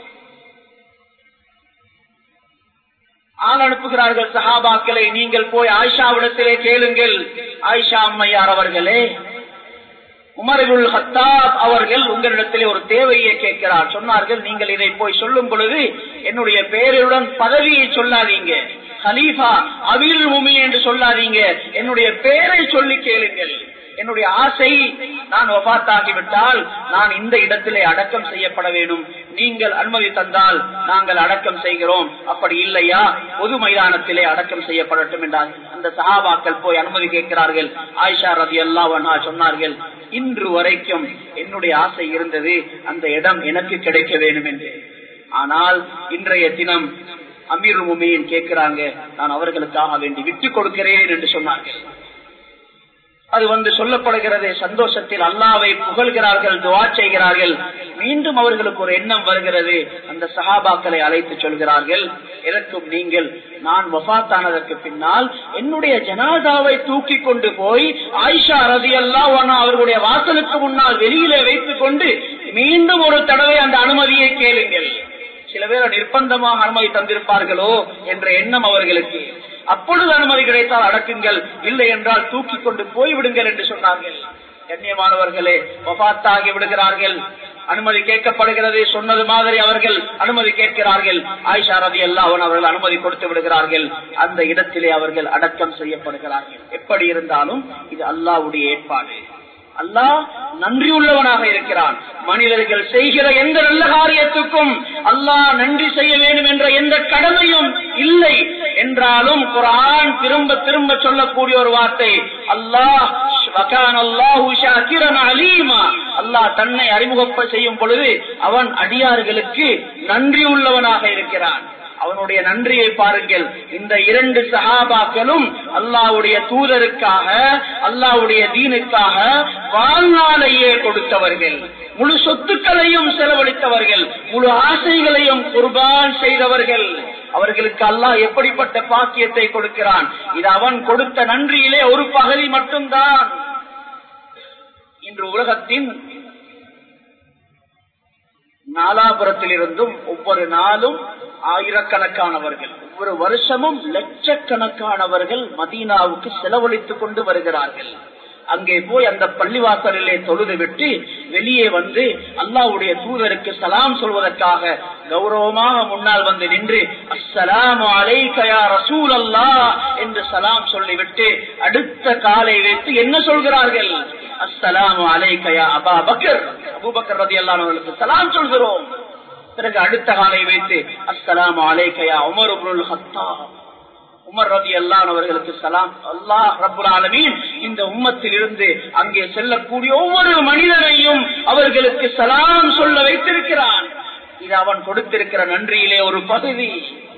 ஆள் அனுப்புகிறார்கள் சஹாபாக்களை நீங்கள் போய் ஆயிஷாவிடத்திலே கேளுங்கள் ஆயிஷா அம்மையார் அவர்களே உமரிபுல் ஹத்தாப் அவர்கள் உங்களிடத்திலே ஒரு தேவையை கேட்கிறார் சொன்னார்கள் நீங்கள் இதை போய் சொல்லும் பொழுது என்னுடைய பெயருடன் பதவியை சொல்லாதீங்க ஹலீஃபா அபீல் முமி என்று சொல்லாதீங்க என்னுடைய பெயரை சொல்லி கேளுங்கள் என்னுடைய ஆசை நான் வபாத்தாகிவிட்டால் நான் இந்த இடத்திலே அடக்கம் செய்யப்பட வேண்டும் நீங்கள் அனுமதி தந்தால் நாங்கள் அடக்கம் செய்கிறோம் அப்படி இல்லையா பொது மைதானத்திலே அடக்கம் செய்யப்படட்டும் என்றார் அந்த சஹாபாக்கள் போய் அனுமதி கேட்கிறார்கள் ஆயிஷா ரதி அல்லா சொன்னார்கள் இன்று வரைக்கும் என்னுடைய ஆசை இருந்தது அந்த இடம் எனக்கு கிடைக்க வேண்டும் என்று ஆனால் இன்றைய தினம் அமீர் முமையின் கேட்கிறாங்க நான் அவர்களுக்காக வேண்டி விட்டுக் கொடுக்கிறேன் என்று சொன்னார்கள் அது வந்து சொல்லப்படுகிறது சந்தோஷத்தில் அல்லாவை புகழ்கிறார்கள் துவா செய்கிறார்கள் மீண்டும் அவர்களுக்கு ஒரு எண்ணம் வருகிறது அந்த சஹாபாக்களை அழைத்து சொல்கிறார்கள் எனக்கும் நீங்கள் நான் வபாத்தானதற்கு பின்னால் என்னுடைய ஜனாதாவை தூக்கி கொண்டு போய் ஆயிஷா ரதி அல்லா அவர்களுடைய வாசலுக்கு முன்னால் வெளியிலே வைத்துக் கொண்டு மீண்டும் ஒரு தடவை அந்த அனுமதியை கேளுங்கள் சில பேர் நிர்பந்தமாக அனுமதி தந்திருப்பார்களோ என்ற எண்ணம் அவர்களுக்கு அப்பொழுது அனுமதி கிடைத்தால் அடக்குங்கள் இல்லை என்றால் தூக்கி கொண்டு போய்விடுங்கள் என்று சொன்னார்கள் கண்ணியமானவர்களே வபாத்தாகி விடுகிறார்கள் அனுமதி கேட்கப்படுகிறது சொன்னது மாதிரி அவர்கள் அனுமதி கேட்கிறார்கள் ஆயிஷா ரதி அல்லாவன் அவர்கள் அனுமதி கொடுத்து விடுகிறார்கள் அந்த இடத்திலே அவர்கள் அடக்கம் செய்யப்படுகிறார்கள் எப்படி இருந்தாலும் இது அல்லாவுடைய ஏற்பாடு அல்லாஹ் நன்றி உள்ளவனாக இருக்கிறான் மனிதர்கள் செய்கிற எந்த நல்ல காரியத்துக்கும் அல்லாஹ் நன்றி செய்ய வேண்டும் என்ற எந்த கடமையும் இல்லை என்றாலும் குரான் திரும்ப திரும்ப சொல்லக்கூடிய ஒரு வார்த்தை அல்லாஹ் அல்லாஹ் தன்னை அறிமுக செய்யும் பொழுது அவன் அடியார்களுக்கு நன்றி உள்ளவனாக இருக்கிறான் அவனுடைய நன்றியை பாருங்கள் இந்த இரண்டு சகாபாக்களும் அல்லாவுடைய தூதருக்காக அல்லாவுடைய தீனுக்காக வாழ்நாளையே கொடுத்தவர்கள் முழு சொத்துக்களையும் செலவழித்தவர்கள் முழு ஆசைகளையும் குர்பான் செய்தவர்கள் அவர்களுக்கு அல்லாஹ் எப்படிப்பட்ட பாக்கியத்தை கொடுக்கிறான் இது அவன் கொடுத்த நன்றியிலே ஒரு பகுதி மட்டும்தான் இன்று உலகத்தின் நாலாபுரத்திலிருந்தும் ஒவ்வொரு நாளும் ஆயிரக்கணக்கானவர்கள் ஒவ்வொரு வருஷமும் லட்சக்கணக்கானவர்கள் மதீனாவுக்கு செலவழித்துக் கொண்டு வருகிறார்கள் அங்கே போய் அந்த பள்ளிவாசலிலே தொழுது விட்டு வெளியே வந்து அல்லாவுடைய தூதருக்கு சலாம் சொல்வதற்காக கௌரவமாக முன்னால் வந்து நின்று அஸ்ஸலாமு அலைக்கயா ரசூல் அல்லா என்று சலாம் சொல்லிவிட்டு அடுத்த காலை வைத்து என்ன சொல்கிறார்கள் அஸ்ஸலாமு அலைக்கயா அபா பக்கர் அபூபக்கர் ரதி அல்லானவர்களுக்கு சலாம் சொல்கிறோம் பிறகு அடுத்த காலை வைத்து அஸ்ஸலாமு அலைக்கயா உமர் உபுல் ஹத்தா உமர் ரதி அல்லானவர்களுக்கு சலாம் அல்லாஹ் ரபுல் ஆலமீன் இந்த உம்மத்தில் இருந்து அங்கே செல்லக்கூடிய ஒவ்வொரு மனிதனையும் அவர்களுக்கு சலாம் சொல்ல வைத்திருக்கிறான் இது அவன் கொடுத்திருக்கிற நன்றியிலே ஒரு பகுதி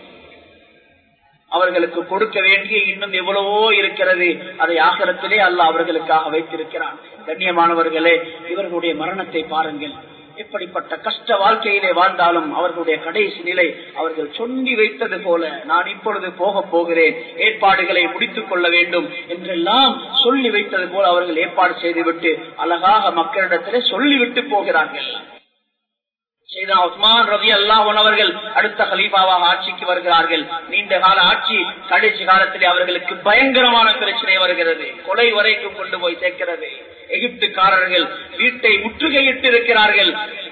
அவர்களுக்கு கொடுக்க வேண்டிய இன்னும் எவ்வளவோ இருக்கிறது அதை ஆகரத்திலே அல்ல அவர்களுக்காக வைத்திருக்கிறான் கண்ணியமானவர்களே இவர்களுடைய மரணத்தை பாருங்கள் எப்படிப்பட்ட கஷ்ட வாழ்க்கையிலே வாழ்ந்தாலும் அவர்களுடைய கடைசி நிலை அவர்கள் சொல்லி வைத்தது போல நான் இப்பொழுது போக போகிறேன் ஏற்பாடுகளை முடித்துக் கொள்ள வேண்டும் என்றெல்லாம் சொல்லி வைத்தது போல அவர்கள் ஏற்பாடு செய்துவிட்டு அழகாக மக்களிடத்திலே சொல்லிவிட்டு போகிறார்கள் செய்தா உஸ்மான் ரவி அல்லாஹன் அவர்கள் அடுத்த ஹலீஃபாவாக ஆட்சிக்கு வருகிறார்கள் நீண்ட கால ஆட்சி கடைசி காலத்திலே அவர்களுக்கு பயங்கரமான பிரச்சனை வருகிறது கொலை வரைக்கும் கொண்டு போய் சேர்க்கிறது எகிப்துக்காரர்கள் வீட்டை முற்றுகையிட்டு இருக்கிறார்கள்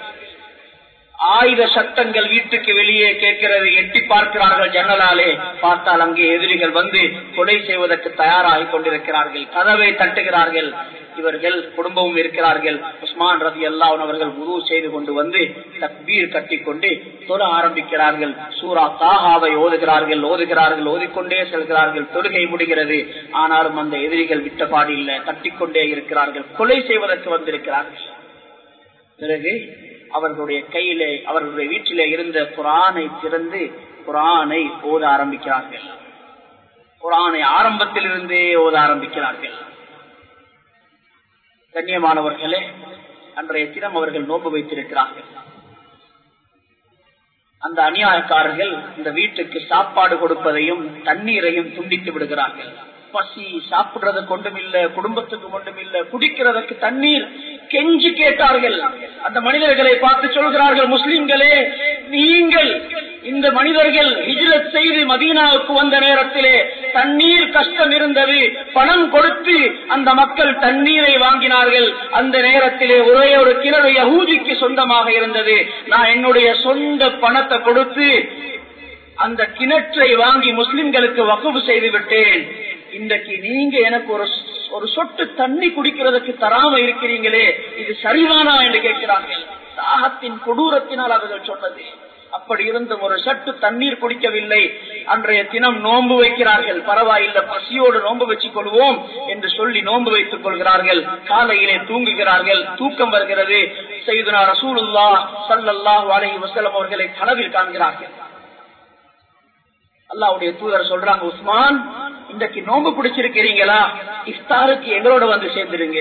ஆயுத சட்டங்கள் வீட்டுக்கு வெளியே கேட்கிறது எட்டி பார்க்கிறார்கள் ஜன்னலாலே பார்த்தால் அங்கே எதிரிகள் வந்து கொலை செய்வதற்கு தயாராகி கொண்டிருக்கிறார்கள் கதவை தட்டுகிறார்கள் இவர்கள் குடும்பமும் இருக்கிறார்கள் உஸ்மான் ரதி அல்லாஹன் அவர்கள் உருவு செய்து கொண்டு வந்து தக்பீர் கட்டிக்கொண்டு தொழ ஆரம்பிக்கிறார்கள் சூரா தாகாவை ஓதுகிறார்கள் ஓதுகிறார்கள் ஓதிக்கொண்டே செல்கிறார்கள் தொழுகை முடிகிறது ஆனாலும் அந்த எதிரிகள் விட்டபாடு இல்லை தட்டிக்கொண்டே இருக்கிறார்கள் கொலை செய்வதற்கு வந்திருக்கிறார்கள் பிறகு அவர்களுடைய கையிலே அவர்களுடைய வீட்டிலே இருந்த குரானை திறந்து குரானை ஓத ஆரம்பிக்கிறார்கள் குரானை ஆரம்பத்திலிருந்தே ஓத ஆரம்பிக்கிறார்கள் கண்ணியமானவர்களே அன்றைய தினம் அவர்கள் நோம்பு வைத்திருக்கிறார்கள் அந்த அநியாயக்காரர்கள் இந்த வீட்டுக்கு சாப்பாடு கொடுப்பதையும் தண்ணீரையும் துண்டித்து விடுகிறார்கள் பசி சாப்பிடுறது கொண்டும் இல்ல குடும்பத்துக்கு கொண்டும் இல்ல குடிக்கிறதுக்கு தண்ணீர் கெஞ்சி கேட்டார்கள் அந்த மனிதர்களை பார்த்து சொல்கிறார்கள் முஸ்லிம்களே நீங்கள் இந்த மனிதர்கள் ஹிஜ்ரத் செய்து மதீனாவுக்கு வந்த நேரத்திலே தண்ணீர் கஷ்டம் இருந்தது பணம் கொடுத்து அந்த மக்கள் தண்ணீரை வாங்கினார்கள் அந்த நேரத்திலே ஒரே ஒரு கிணறு யகூதிக்கு சொந்தமாக இருந்தது நான் என்னுடைய சொந்த பணத்தை கொடுத்து அந்த கிணற்றை வாங்கி முஸ்லிம்களுக்கு வகுப்பு செய்து விட்டேன் இன்றைக்கு நீங்க எனக்கு ஒரு ஒரு சொட்டு தண்ணி குடிக்கிறதுக்கு தராம இருக்கிறீங்களே இது சரிதானா என்று கேட்கிறார்கள் தாகத்தின் கொடூரத்தினால் அவர்கள் சொன்னது அப்படி இருந்தும் ஒரு சட்டு தண்ணீர் குடிக்கவில்லை அன்றைய தினம் நோன்பு வைக்கிறார்கள் பரவாயில்லை பசியோடு நோன்பு வச்சுக் கொள்வோம் என்று சொல்லி நோன்பு வைத்துக் கொள்கிறார்கள் காலையிலே தூங்குகிறார்கள் தூக்கம் வருகிறது செய்துனா ரசூலுல்லா சல்லல்லாஹு அலைஹி வஸல்லம் அவர்களை கனவில் காண்கிறார்கள் அல்லாவுடைய தூதர் சொல்றாங்க உஸ்மான் இன்றைக்கு நோம்பு பிடிச்சிருக்கிறீங்களா இஃப்தாருக்கு எங்களோட வந்து சேர்ந்துருங்க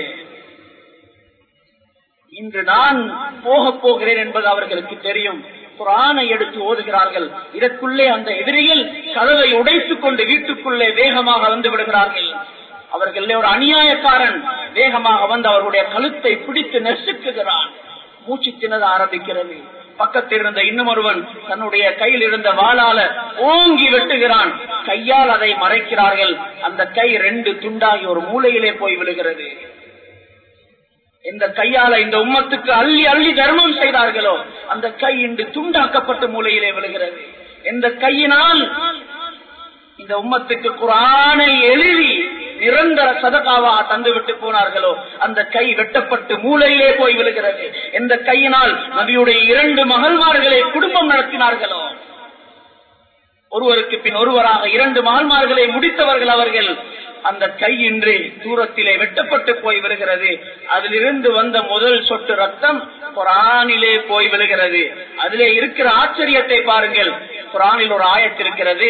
இன்று நான் போக போகிறேன் என்பது அவர்களுக்கு தெரியும் குரானை எடுத்து ஓதுகிறார்கள் இதற்குள்ளே அந்த எதிரிகள் கதவை உடைத்துக் கொண்டு வீட்டுக்குள்ளே வேகமாக வந்து விடுகிறார்கள் அவர்கள் ஒரு அநியாயக்காரன் வேகமாக வந்து அவர்களுடைய கழுத்தை பிடித்து நெசுக்குகிறான் மூச்சு திணற ஆரம்பிக்கிறது பக்கத்தில் இருந்த இன்னும் ஒருவன் தன்னுடைய கையில் இருந்த வாளால ஓங்கி வெட்டுகிறான் கையால் அதை மறைக்கிறார்கள் அந்த கை ரெண்டு துண்டாகி ஒரு மூலையிலே போய் விழுகிறது இந்த கையால இந்த உம்மத்துக்கு அள்ளி அள்ளி தர்மம் செய்தார்களோ அந்த கை இன்று துண்டாக்கப்பட்ட மூலையிலே விழுகிறது இந்த கையினால் இந்த உம்மத்துக்கு குரானை எழுதி நிரந்தர சதகாவாக தந்துவிட்டு போனார்களோ அந்த கை வெட்டப்பட்டு மூளையிலே போய் விழுகிறது எந்த கையினால் நபியுடைய இரண்டு மகள்மார்களை குடும்பம் நடத்தினார்களோ ஒருவருக்கு பின் ஒருவராக இரண்டு மகள்மார்களை முடித்தவர்கள் அவர்கள் அந்த கை இன்று தூரத்திலே வெட்டப்பட்டு போய் விழுகிறது அதிலிருந்து வந்த முதல் சொட்டு ரத்தம் குரானிலே போய் விழுகிறது அதிலே இருக்கிற ஆச்சரியத்தை பாருங்கள் குரானில் ஒரு ஆயத்திருக்கிறது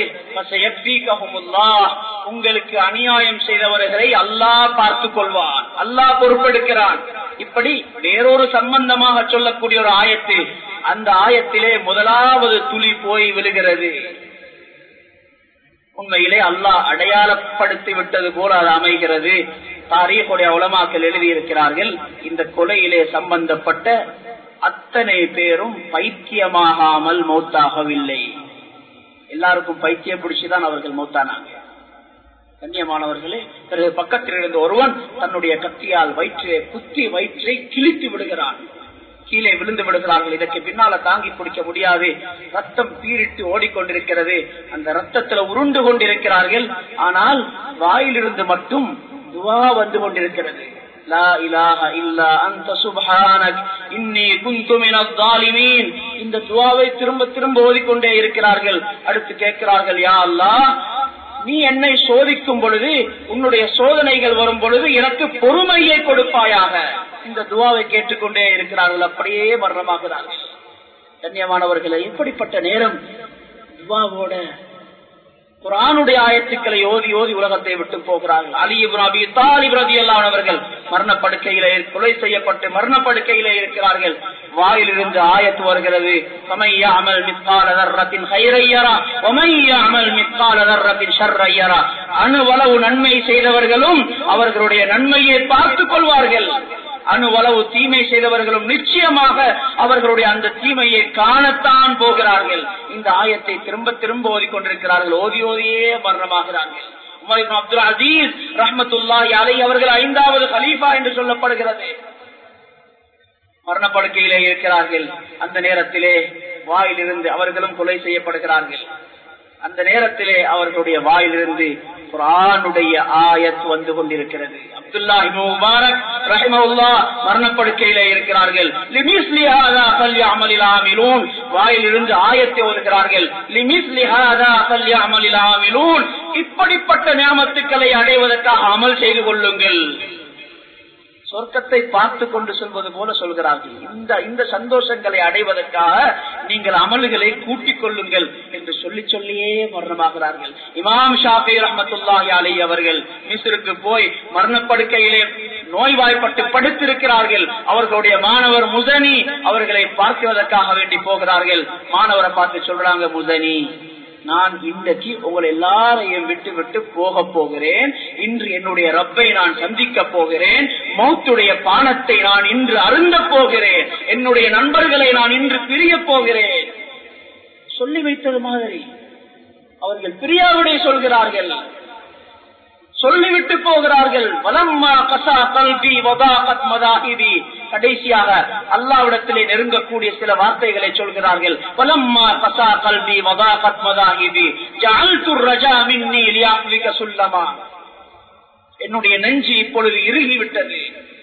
உங்களுக்கு அநியாயம் செய்தவர்களை அல்லாஹ் பார்த்துக் கொள்வான் அல்லாஹ் பொறுப்பெடுக்கிறான் இப்படி வேறொரு சம்பந்தமாக சொல்லக்கூடிய ஒரு ஆயத்து அந்த ஆயத்திலே முதலாவது துளி போய் விழுகிறது உண்மையிலே அல்லாஹ் அடையாளப்படுத்தி விட்டது போல அது அமைகிறது தாரீகுடைய உலமாக்கள் எழுதியிருக்கிறார்கள் இந்த கொலையிலே சம்பந்தப்பட்ட அத்தனை பேரும் பைத்தியமாகாமல் மௌத்தாகவில்லை எல்லாருக்கும் பைத்தியம் பிடிச்சுதான் அவர்கள் மௌத்தானாங்க கண்ணியமானவர்களே பிறகு பக்கத்தில் இருந்த ஒருவன் தன்னுடைய கத்தியால் வயிற்றை குத்தி வயிற்றை கிழித்து விடுகிறான் கீழே விழுந்து விடுகிறார்கள் இதற்கு பின்னால தாங்கி பிடிக்க முடியாது ரத்தம் பீரிட்டு ஓடிக்கொண்டிருக்கிறது அந்த ரத்தத்துல உருண்டு கொண்டிருக்கிறார்கள் ஆனால் வாயிலிருந்து மட்டும் துவா வந்து கொண்டிருக்கிறது லா இலாஹ இல்லா அன்த சுப்ஹானக் இன்னி குந்து மினல் ஸாலிமீன் இந்த துவாவை திரும்ப திரும்ப ஓதிக்கொண்டே இருக்கிறார்கள் அடுத்து கேட்கிறார்கள் யா அல்லாஹ் நீ என்னை சோதிக்கும் பொழுது உன்னுடைய சோதனைகள் வரும் பொழுது எனக்கு பொறுமையை கொடுப்பாயாக இந்த துவாவை கேட்டுக்கொண்டே இருக்கிறார்கள் அப்படியே மரணமாகிறார்கள் கண்ணியமானவர்களை எப்படிப்பட்ட நேரம் துவாவோட குரானுடைய ஆயத்துக்களை ஓதி ஓதி உலகத்தை விட்டு போகிறார்கள் அலி இப்ராபி தாலிப் ரதியல்லான் அவர்கள் மரணப்படுக்கையிலே கொலை செய்யப்பட்டு மரணப்படுக்கையிலே இருக்கிறார்கள் வாயிலிருந்து ஆயத்து வருகிறது அமல் மிஸ்கால தர்ரத்தின் ஹைரையரா அமல் மிஸ்கால தர்ரத்தின் ஷர்ரையரா அணுவளவு நன்மை செய்தவர்களும் அவர்களுடைய நன்மையை பார்த்துக் கொள்வார்கள் அணுவளவு தீமை செய்தவர்களும் நிச்சயமாக அவர்களுடைய அந்த தீமையை காணத்தான் போகிறார்கள் இந்த ஆயத்தை திரும்ப திரும்ப ஓதிக்கொண்டிருக்கிறார்கள் ஓதி ஓதியே மரணமாகிறார்கள் அப்துல் அசீஸ் ரஹமத்துல்லா அலை அவர்கள் ஐந்தாவது கலீஃபா என்று சொல்லப்படுகிறது மரணப்படுக்கையிலே இருக்கிறார்கள் அந்த நேரத்திலே வாயிலிருந்து அவர்களும் கொலை செய்யப்படுகிறார்கள் அந்த நேரத்திலே அவர்களுடைய வாயிலிருந்து குரானுடைய ஆயத் வந்து கொண்டிருக்கிறது அப்துல்லா முபாரக் ரஹிமவுல்லா மரணப்படுக்கையிலே இருக்கிறார்கள் வாயிலிருந்து ஆயத்தை ஓதுகிறார்கள் இப்படிப்பட்ட ஞாபகத்துக்களை அடைவதற்காக அமல் செய்து கொள்ளுங்கள் சொர்க்கத்தை பார்த்து கொண்டு சொல்வது போல சொல்கிறார்கள் இந்த இந்த சந்தோஷங்களை அடைவதற்காக நீங்கள் அமல்களை கூட்டிக் கொள்ளுங்கள் என்று சொல்லி சொல்லியே மரணமாகிறார்கள் இமாம் ஷாஃபி ரஹமத்துல்லாஹி அலி அவர்கள் மிஸ்ருக்கு போய் மரணப்படுக்கையிலே நோய்வாய்ப்பட்டு படுத்திருக்கிறார்கள் அவர்களுடைய மாணவர் முசனி அவர்களை பார்க்குவதற்காக வேண்டி போகிறார்கள் மாணவரை பார்த்து சொல்றாங்க முசனி நான் இன்றைக்கு உங்களை எல்லாரையும் விட்டு விட்டு போக போகிறேன் இன்று என்னுடைய ரப்பை நான் சந்திக்க போகிறேன் மௌத்துடைய பானத்தை நான் இன்று அருந்த போகிறேன் என்னுடைய நண்பர்களை நான் இன்று பிரிய போகிறேன் சொல்லி வைத்தது மாதிரி அவர்கள் பிரியாவிடை சொல்கிறார்கள் சொல்லிவிட்டு போகிறார்கள் வலம்மா கசா கல்வி வதாகத் மதாஹிபி கடைசியாக அல்லாவிடத்திலே நெருங்கக்கூடிய சில வார்த்தைகளை சொல்கிறார்கள் வலம்மா கசா கல்வி வதாகத் மதாஹிபி ஜஅல்து ரஜா மின்னி லியாஃபிக சுல்லமா என்னுடைய நெஞ்சு இப்பொழுது இறுகிவிட்டது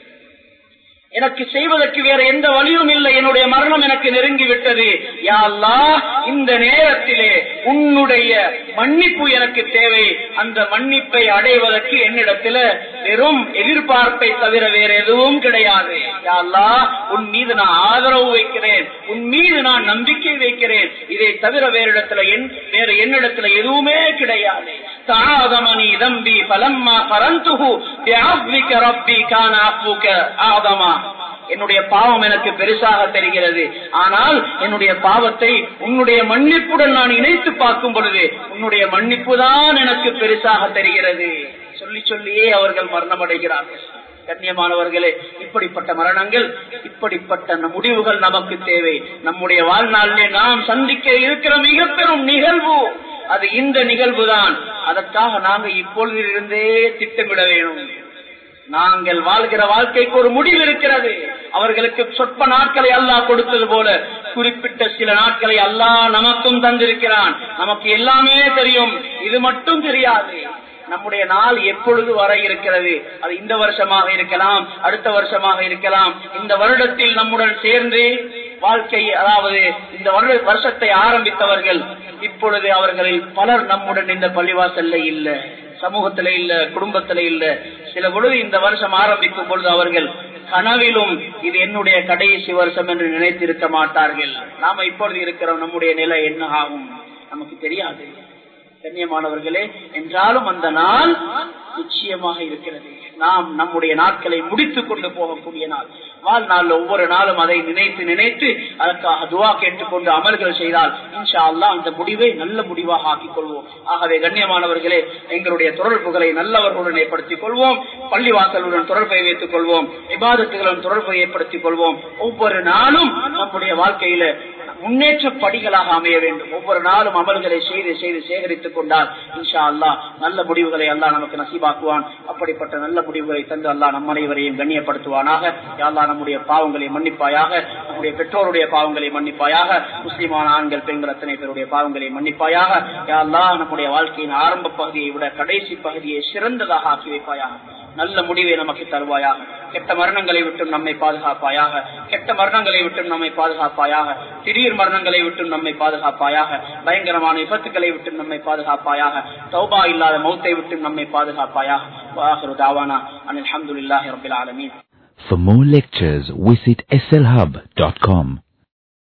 எனக்கு செய்வதற்கு வேற எந்த வழியும் இல்லை என்னுடைய மரணம் எனக்கு நெருங்கி விட்டது யாழ்லா இந்த நேரத்திலே உன்னுடைய மன்னிப்பு எனக்கு தேவை அந்த மன்னிப்பை அடைவதற்கு என்னிடத்துல வெறும் எதிர்பார்ப்பை தவிர வேற எதுவும் கிடையாது யாழ்லா உன் மீது நான் ஆதரவு வைக்கிறேன் உன் மீது நான் நம்பிக்கை வைக்கிறேன் இதை தவிர வேற இடத்துல வேற என்னிடத்துல எதுவுமே கிடையாது தாதமணி தம்பி பலம்மா பரந்துகு ரப்பி கான ஆதமா என்னுடைய பாவம் எனக்கு பெருசாக தெரிகிறது ஆனால் என்னுடைய பாவத்தை உன்னுடைய மன்னிப்புடன் நான் இணைத்து பார்க்கும் பொழுது உன்னுடைய மன்னிப்பு தான் எனக்கு பெருசாக தெரிகிறது சொல்லி சொல்லியே அவர்கள் மரணம் அடைகிறார்கள் கண்ணியமானவர்களே இப்படிப்பட்ட மரணங்கள் இப்படிப்பட்ட முடிவுகள் நமக்கு தேவை நம்முடைய வாழ்நாளிலே நாம் சந்திக்க இருக்கிற மிக பெரும் நிகழ்வு அது இந்த நிகழ்வு தான் அதற்காக நாங்க இப்பொழுதிலிருந்தே திட்டமிட வேணும் நாங்கள் வாழ்கிற வாழ்க்கைக்கு ஒரு முடிவு இருக்கிறது அவர்களுக்கு சொற்ப நாட்களை அல்லாஹ் கொடுத்தது போல குறிப்பிட்ட சில நாட்களை அல்லாஹ் நமக்கும் தந்திருக்கிறான் நமக்கு எல்லாமே தெரியும் இது மட்டும் தெரியாது நம்முடைய நாள் எப்பொழுது வர இருக்கிறது அது இந்த வருஷமாக இருக்கலாம் அடுத்த வருஷமாக இருக்கலாம் இந்த வருடத்தில் நம்முடன் சேர்ந்து வாழ்க்கை அதாவது இந்த வருஷத்தை ஆரம்பித்தவர்கள் இப்பொழுது அவர்களில் பலர் நம்முடன் இந்த பள்ளிவாசல்ல இல்ல சமூகத்தில இல்ல குடும்பத்தில இல்ல சில பொழுது இந்த வருஷம் ஆரம்பிக்கும் பொழுது அவர்கள் கனவிலும் இது என்னுடைய கடைசி வருஷம் என்று நினைத்திருக்க மாட்டார்கள் நாம இப்பொழுது இருக்கிறோம் நம்முடைய நிலை என்ன ஆகும் நமக்கு தெரியாது கண்ணியமானவர்களே என்றாலும் அந்த நாள் நிச்சயமாக இருக்கிறது நாம் நம்முடைய நாட்களை முடித்துக் கொண்டு போகக்கூடிய நாள் வாழ்நாள் ஒவ்வொரு நாளும் அதை நினைத்து நினைத்து அதற்காக துவா கேட்டுக்கொண்டு அமல்கள் செய்தால் இன்ஷா அல்லா அந்த முடிவை நல்ல முடிவாக ஆக்கிக் கொள்வோம் ஆகவே கண்ணியமானவர்களே எங்களுடைய தொடர்புகளை நல்லவர்களுடன் ஏற்படுத்திக் கொள்வோம் பள்ளிவாசலுடன் தொடர்பை வைத்துக் கொள்வோம் விவாதத்துகளுடன் தொடர்பை ஏற்படுத்திக் கொள்வோம் ஒவ்வொரு நாளும் நம்முடைய வாழ்க்கையில முன்னேற்ற படிகளாக அமைய வேண்டும் ஒவ்வொரு நாளும் அமல்களை செய்து செய்து சேகரித்துக் கொண்டால் இன்ஷா அல்லா நல்ல முடிவுகளை அல்லா நமக்கு நசீபாக்குவான் அப்படிப்பட்ட நல்ல முடிவுகளை தந்து அல்லா நம் அனைவரையும் கண்ணியப்படுத்துவானாக யாழ்லா நம்முடைய பாவங்களை மன்னிப்பாயாக நம்முடைய பெற்றோருடைய பாவங்களை மன்னிப்பாயாக முஸ்லிமான ஆண்கள் பெண்கள் அத்தனை பேருடைய பாவங்களை மன்னிப்பாயாக யாழ்லா நம்முடைய வாழ்க்கையின் ஆரம்ப பகுதியை விட கடைசி பகுதியை சிறந்ததாக ஆக்கி வைப்பாயாக நல்ல முடிவை நமக்கு தருவாயாக கெட்ட மரணங்களை விட்டும் நம்மை பாதுகாப்பாயாக கெட்ட மரணங்களை விட்டும் நம்மை பாதுகாப்பாயாக திடீர் மரணங்களை விட்டும் நம்மை பாதுகாப்பாயாக பயங்கரமான விபத்துக்களை விட்டும் நம்மை பாதுகாப்பாயாக தௌபா இல்லாத மௌத்தை விட்டும் நம்மை பாதுகாப்பாயாக தாவானா அனில் அஹமதுல்லாஹி ரபில் ஆலமீன் For more lectures, visit slhub.com.